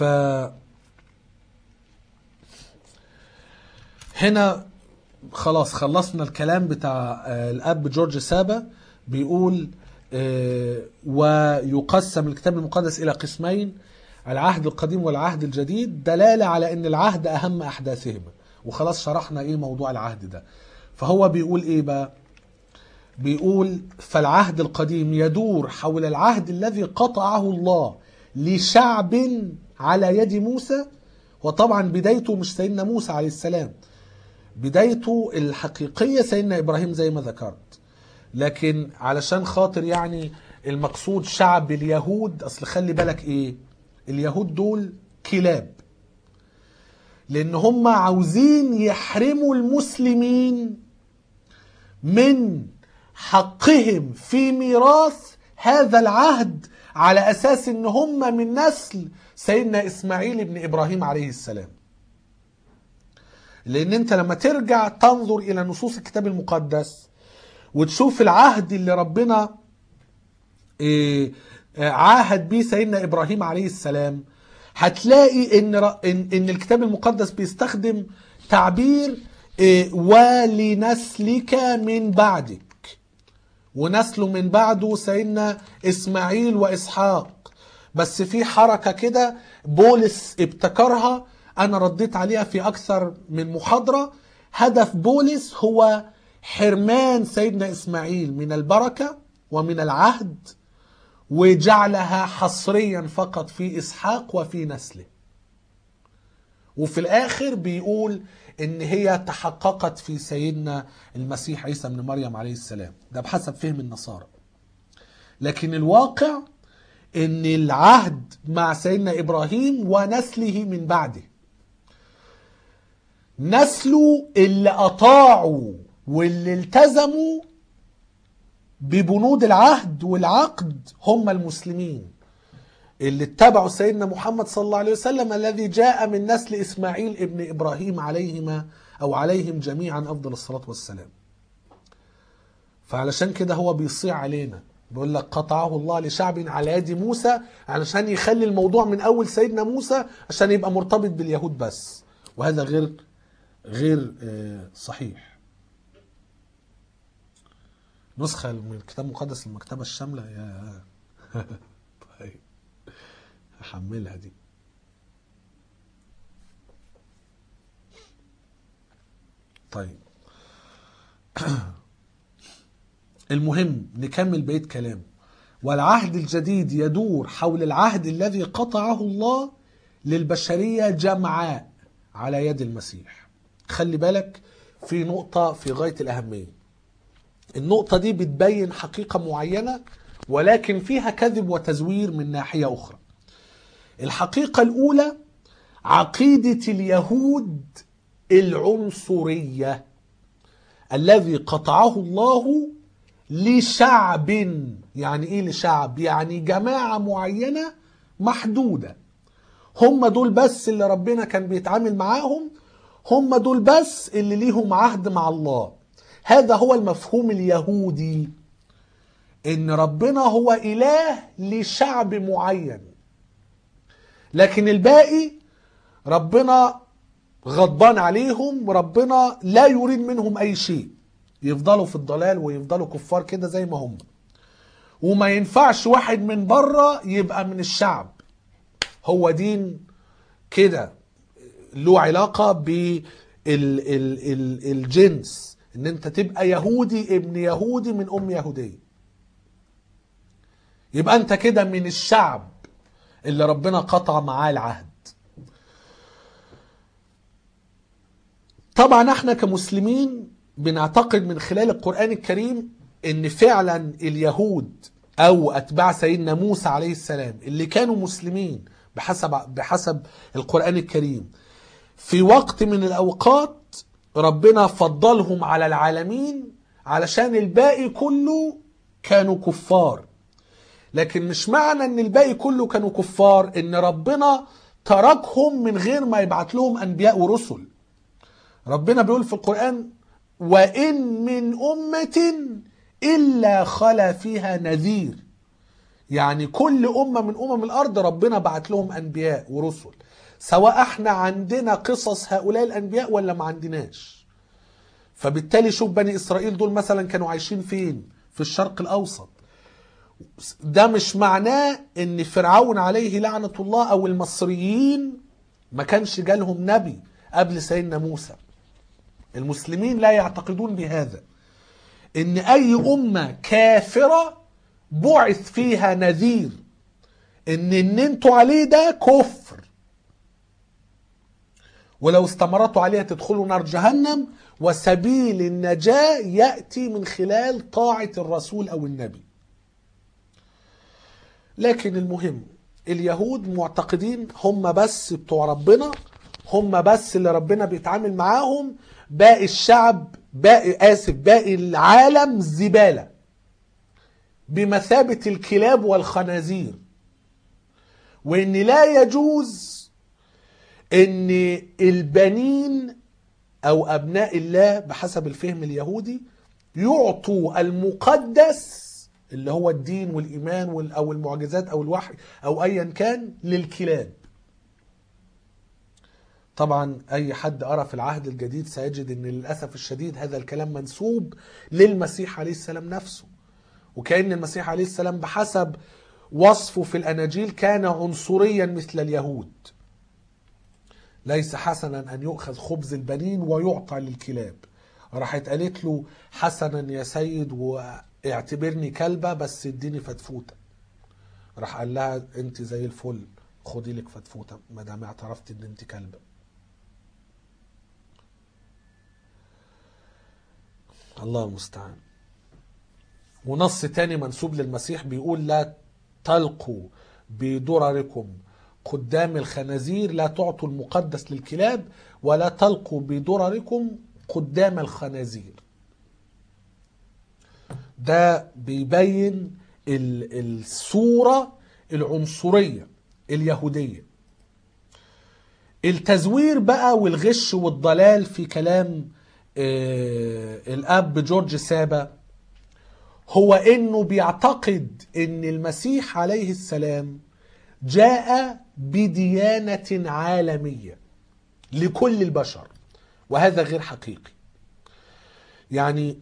هنا خلاص خلصنا الكلام بتاع آه، الاب جورج سابا بيقول آه، ويقسم الكتاب المقدس الى قسمين العهد القديم والعهد الجديد دلاله على ان العهد اهم احداثهما وخلاص شرحنا ايه موضوع العهد ده فهو بيقول ايه بقى بيقول فالعهد القديم يدور حول العهد الذي قطعه الله لشعب على يد موسى وطبعا بدايته مش سيدنا موسى عليه السلام بدايته الحقيقية سيدنا إبراهيم زي ما ذكرت لكن علشان خاطر يعني المقصود شعب اليهود أصل خلي بالك إيه اليهود دول كلاب لأن هم عاوزين يحرموا المسلمين من حقهم في ميراث هذا العهد على اساس ان هم من نسل سيدنا اسماعيل بن ابراهيم عليه السلام لان انت لما ترجع تنظر الى نصوص الكتاب المقدس وتشوف العهد اللي ربنا إيه، آه، عاهد بيه سيدنا ابراهيم عليه السلام هتلاقي ان ر- ان ان الكتاب المقدس بيستخدم تعبير إيه، ولنسلك من بعدك ونسله من بعده سيدنا اسماعيل واسحاق بس في حركه كده بولس ابتكرها انا رديت عليها في اكثر من محاضره هدف بولس هو حرمان سيدنا اسماعيل من البركه ومن العهد وجعلها حصريا فقط في اسحاق وفي نسله وفي الاخر بيقول ان هي تحققت في سيدنا المسيح عيسى ابن مريم عليه السلام ده بحسب فهم النصارى لكن الواقع ان العهد مع سيدنا ابراهيم ونسله من بعده نسله اللي اطاعوا واللي التزموا ببنود العهد والعقد هم المسلمين اللي اتبعوا سيدنا محمد صلى الله عليه وسلم الذي جاء من نسل اسماعيل ابن ابراهيم عليهما او عليهم جميعا افضل الصلاه والسلام. فعلشان كده هو بيصيع علينا بيقول لك قطعه الله لشعب على يد موسى علشان يخلي الموضوع من اول سيدنا موسى عشان يبقى مرتبط باليهود بس وهذا غير غير آه، صحيح. نسخة من الكتاب المقدس المكتبة الشاملة يا طيب هحملها دي طيب المهم نكمل بقية كلام والعهد الجديد يدور حول العهد الذي قطعه الله للبشرية جمعاء على يد المسيح خلي بالك في نقطة في غاية الأهمية النقطة دي بتبين حقيقة معينة ولكن فيها كذب وتزوير من ناحية أخرى الحقيقة الأولى عقيدة اليهود العنصرية الذي قطعه الله لشعب يعني ايه لشعب يعني جماعة معينة محدودة هم دول بس اللي ربنا كان بيتعامل معاهم هم دول بس اللي ليهم عهد مع الله هذا هو المفهوم اليهودي ان ربنا هو اله لشعب معين لكن الباقي ربنا غضبان عليهم وربنا لا يريد منهم اي شيء يفضلوا في الضلال ويفضلوا كفار كده زي ما هم وما ينفعش واحد من بره يبقى من الشعب هو دين كده له علاقة بالجنس ان انت تبقى يهودي ابن يهودي من ام يهودية يبقى انت كده من الشعب اللي ربنا قطع معاه العهد طبعا احنا كمسلمين بنعتقد من خلال القرآن الكريم ان فعلا اليهود او اتباع سيدنا موسى عليه السلام اللي كانوا مسلمين بحسب بحسب القرآن الكريم في وقت من الأوقات ربنا فضلهم على العالمين علشان الباقي كله كانوا كفار لكن مش معنى ان الباقي كله كانوا كفار ان ربنا تركهم من غير ما يبعت لهم انبياء ورسل ربنا بيقول في القرآن وإن من أمة إلا خلا فيها نذير يعني كل أمة من أمم الأرض ربنا بعت لهم أنبياء ورسل سواء احنا عندنا قصص هؤلاء الأنبياء ولا ما عندناش فبالتالي شوف بني إسرائيل دول مثلا كانوا عايشين فين في الشرق الأوسط ده مش معناه ان فرعون عليه لعنة الله او المصريين ما كانش جالهم نبي قبل سيدنا موسى المسلمين لا يعتقدون بهذا ان اي امة كافرة بعث فيها نذير ان ان انتوا عليه ده كفر ولو استمرتوا عليها تدخلوا نار جهنم وسبيل النجاة يأتي من خلال طاعة الرسول أو النبي لكن المهم اليهود معتقدين هم بس بتوع ربنا هم بس اللي ربنا بيتعامل معاهم باقي الشعب باقي آسف باقي العالم زبالة بمثابة الكلاب والخنازير وإن لا يجوز إن البنين أو أبناء الله بحسب الفهم اليهودي يعطوا المقدس اللي هو الدين والإيمان وال- أو المعجزات أو الوحي أو أيا كان للكلاب طبعا أي حد قرأ في العهد الجديد سيجد أن للأسف الشديد هذا الكلام منسوب للمسيح عليه السلام نفسه وكأن المسيح عليه السلام بحسب وصفه في الأناجيل كان عنصريا مثل اليهود ليس حسنا أن يؤخذ خبز البنين ويعطى للكلاب راحت قالت له حسنا يا سيد واعتبرني كلبة بس اديني فتفوتة راح قال لها انت زي الفل خدي لك فتفوتة ما دام اعترفت ان انت كلبة الله المستعان ونص تاني منسوب للمسيح بيقول لا تلقوا بدرركم قدام الخنازير لا تعطوا المقدس للكلاب ولا تلقوا بدرركم قدام الخنازير ده بيبين ال- الصورة العنصرية اليهودية التزوير بقى والغش والضلال في كلام آه، الأب جورج سابا هو انه بيعتقد ان المسيح عليه السلام جاء بديانة عالمية لكل البشر وهذا غير حقيقي يعني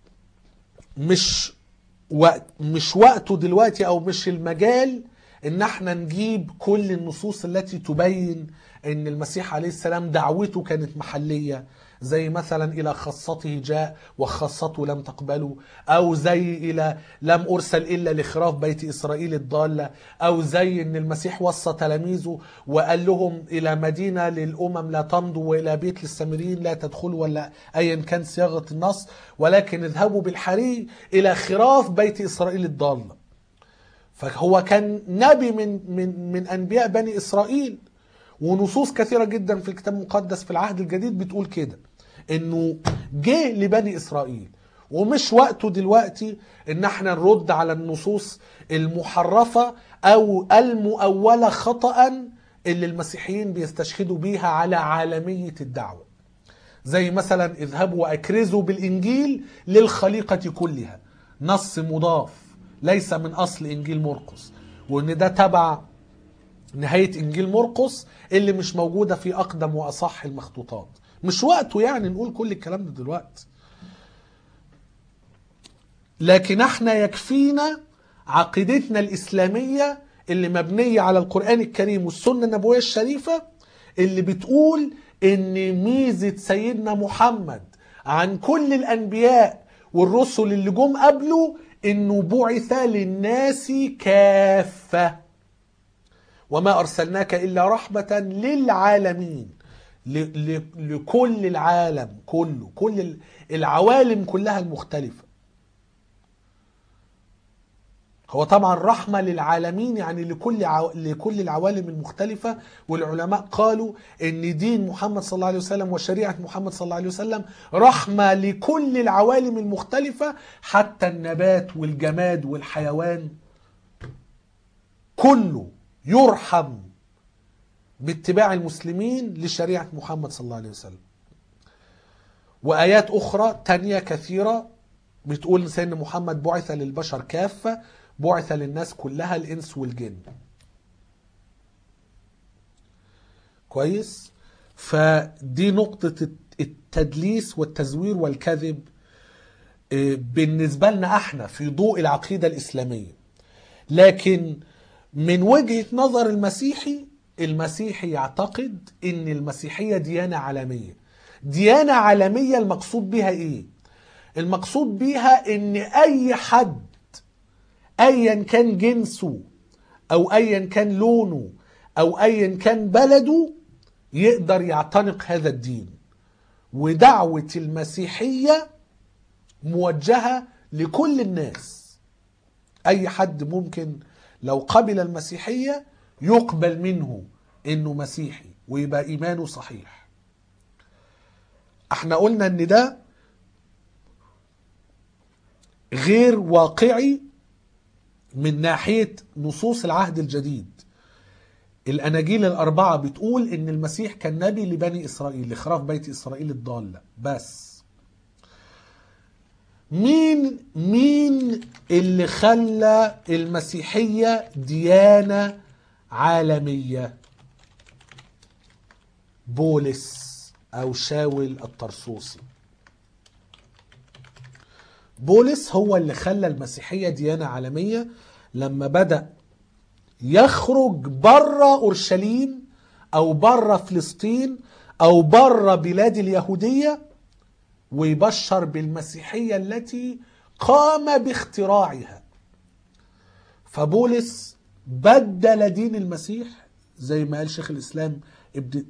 مش وقت مش وقته دلوقتي او مش المجال ان احنا نجيب كل النصوص التي تبين ان المسيح عليه السلام دعوته كانت محليه زي مثلا الى خاصته جاء وخاصته لم تقبله او زي الى لم ارسل الا لخراف بيت اسرائيل الضاله او زي ان المسيح وصى تلاميذه وقال لهم الى مدينه للامم لا تمضوا والى بيت للسامريين لا تدخلوا ولا ايا كان صياغه النص ولكن اذهبوا بالحري الى خراف بيت اسرائيل الضاله فهو كان نبي من من من انبياء بني اسرائيل ونصوص كثيره جدا في الكتاب المقدس في العهد الجديد بتقول كده انه جه لبني اسرائيل ومش وقته دلوقتي ان احنا نرد على النصوص المحرفه او المؤوله خطا اللي المسيحيين بيستشهدوا بيها على عالميه الدعوه زي مثلا اذهبوا واكرزوا بالانجيل للخليقه كلها نص مضاف ليس من اصل انجيل مرقس وان ده تبع نهايه انجيل مرقس اللي مش موجوده في اقدم واصح المخطوطات مش وقته يعني نقول كل الكلام ده دلوقتي لكن احنا يكفينا عقيدتنا الاسلاميه اللي مبنيه على القران الكريم والسنه النبويه الشريفه اللي بتقول ان ميزه سيدنا محمد عن كل الانبياء والرسل اللي جم قبله انه بعث للناس كافه وما ارسلناك الا رحمه للعالمين ل- ل- لكل العالم كله كل العوالم كلها المختلفه هو طبعا رحمة للعالمين يعني لكل عو... لكل العوالم المختلفة والعلماء قالوا ان دين محمد صلى الله عليه وسلم وشريعة محمد صلى الله عليه وسلم رحمة لكل العوالم المختلفة حتى النبات والجماد والحيوان كله يرحم باتباع المسلمين لشريعة محمد صلى الله عليه وسلم وآيات أخرى تانية كثيرة بتقول سيدنا محمد بعث للبشر كافة بعث للناس كلها الإنس والجن كويس فدي نقطة التدليس والتزوير والكذب آه، بالنسبة لنا احنا في ضوء العقيدة الإسلامية لكن من وجهة نظر المسيحي المسيحي يعتقد ان المسيحية ديانة عالمية ديانة عالمية المقصود بها ايه المقصود بها ان اي حد ايا كان جنسه او ايا كان لونه او ايا كان بلده يقدر يعتنق هذا الدين ودعوة المسيحية موجهة لكل الناس اي حد ممكن لو قبل المسيحية يقبل منه انه مسيحي ويبقى ايمانه صحيح احنا قلنا ان ده غير واقعي من ناحية نصوص العهد الجديد الأناجيل الأربعة بتقول إن المسيح كان نبي لبني إسرائيل لخراف بيت إسرائيل الضالة بس مين مين اللي خلى المسيحية ديانة عالمية بولس أو شاول الطرسوسي بولس هو اللي خلى المسيحية ديانة عالمية لما بدأ يخرج بره أورشليم أو بره فلسطين أو بره بلاد اليهودية ويبشر بالمسيحية التي قام باختراعها فبولس بدل دين المسيح زي ما قال شيخ الإسلام ابن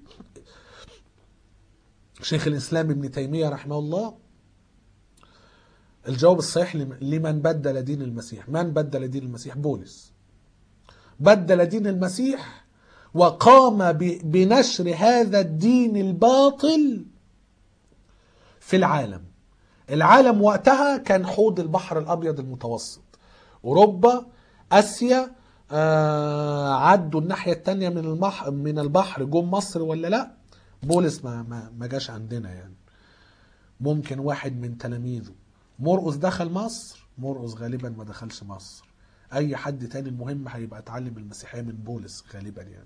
شيخ الإسلام ابن تيمية رحمه الله الجواب الصحيح لمن بدل دين المسيح من بدل دين المسيح بولس بدل دين المسيح وقام بنشر هذا الدين الباطل في العالم العالم وقتها كان حوض البحر الابيض المتوسط اوروبا اسيا آه عدوا الناحيه الثانيه من البحر من البحر جم مصر ولا لا بولس ما ما, ما جاش عندنا يعني ممكن واحد من تلاميذه مرقس دخل مصر مرقس غالبا ما دخلش مصر اي حد تاني المهم هيبقى اتعلم المسيحيه من بولس غالبا يعني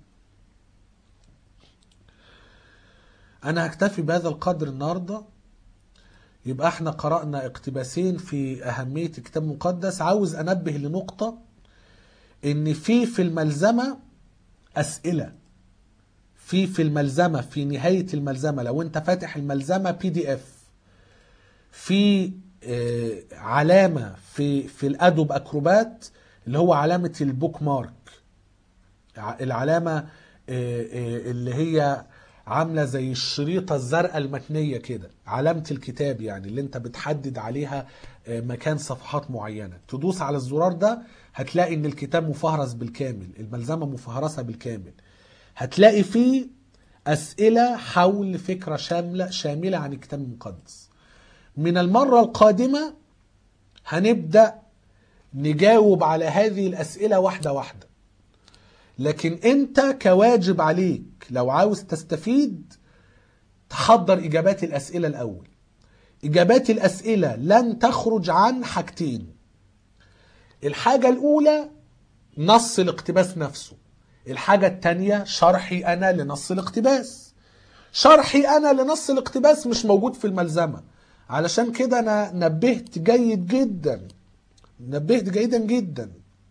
انا هكتفي بهذا القدر النهارده يبقى احنا قرأنا اقتباسين في أهمية الكتاب المقدس عاوز أنبه لنقطة إن في في الملزمة أسئلة في في الملزمة في نهاية الملزمة لو أنت فاتح الملزمة بي دي اف في آه علامة في في الأدوب أكروبات اللي هو علامة البوك مارك العلامة آه آه اللي هي عامله زي الشريطه الزرقاء المتنيه كده علامه الكتاب يعني اللي انت بتحدد عليها مكان صفحات معينه تدوس على الزرار ده هتلاقي ان الكتاب مفهرس بالكامل الملزمه مفهرسه بالكامل هتلاقي فيه اسئله حول فكره شامله شامله عن الكتاب المقدس من المره القادمه هنبدا نجاوب على هذه الاسئله واحده واحده لكن انت كواجب عليك لو عاوز تستفيد تحضر اجابات الاسئله الاول اجابات الاسئله لن تخرج عن حاجتين الحاجه الاولى نص الاقتباس نفسه الحاجه الثانيه شرحي انا لنص الاقتباس شرحي انا لنص الاقتباس مش موجود في الملزمه علشان كده انا نبهت جيد جدا نبهت جيدا جدا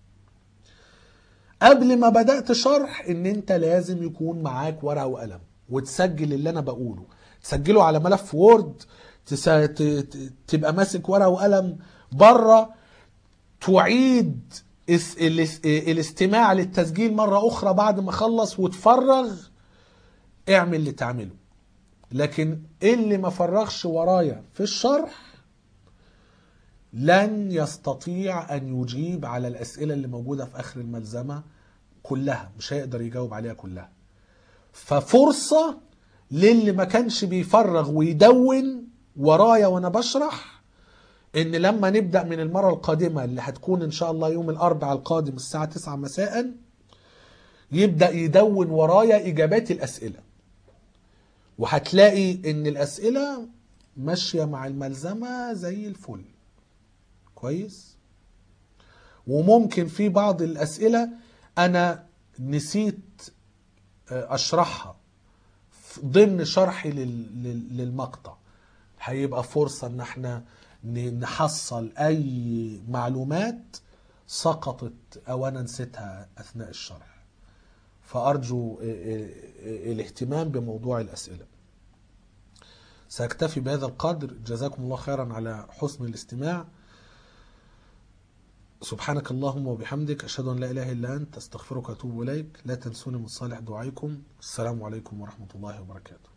قبل ما بدأت شرح ان انت لازم يكون معاك ورقة وقلم وتسجل اللي انا بقوله تسجله على ملف وورد تس... ت... تبقى ماسك ورقة وقلم بره تعيد اس... الاس... الاستماع للتسجيل مرة اخرى بعد ما خلص وتفرغ اعمل اللي تعمله لكن اللي ما فرغش ورايا في الشرح لن يستطيع أن يجيب على الأسئلة اللي موجودة في آخر الملزمة كلها مش هيقدر يجاوب عليها كلها ففرصة للي ما كانش بيفرغ ويدون ورايا وانا بشرح ان لما نبدأ من المرة القادمة اللي هتكون ان شاء الله يوم الاربعاء القادم الساعة 9 مساء يبدأ يدون ورايا اجابات الاسئلة وهتلاقي ان الاسئلة ماشية مع الملزمة زي الفل كويس وممكن في بعض الاسئلة انا نسيت اشرحها ضمن شرحي لل- لل- للمقطع هيبقى فرصة ان احنا ن- نحصل اي معلومات سقطت او انا نسيتها اثناء الشرح فارجو ال- ال- الاهتمام بموضوع الاسئلة ساكتفي بهذا القدر جزاكم الله خيرا على حسن الاستماع سبحانك اللهم وبحمدك أشهد أن لا إله إلا أنت أستغفرك وأتوب إليك لا تنسوني من صالح دعائكم السلام عليكم ورحمة الله وبركاته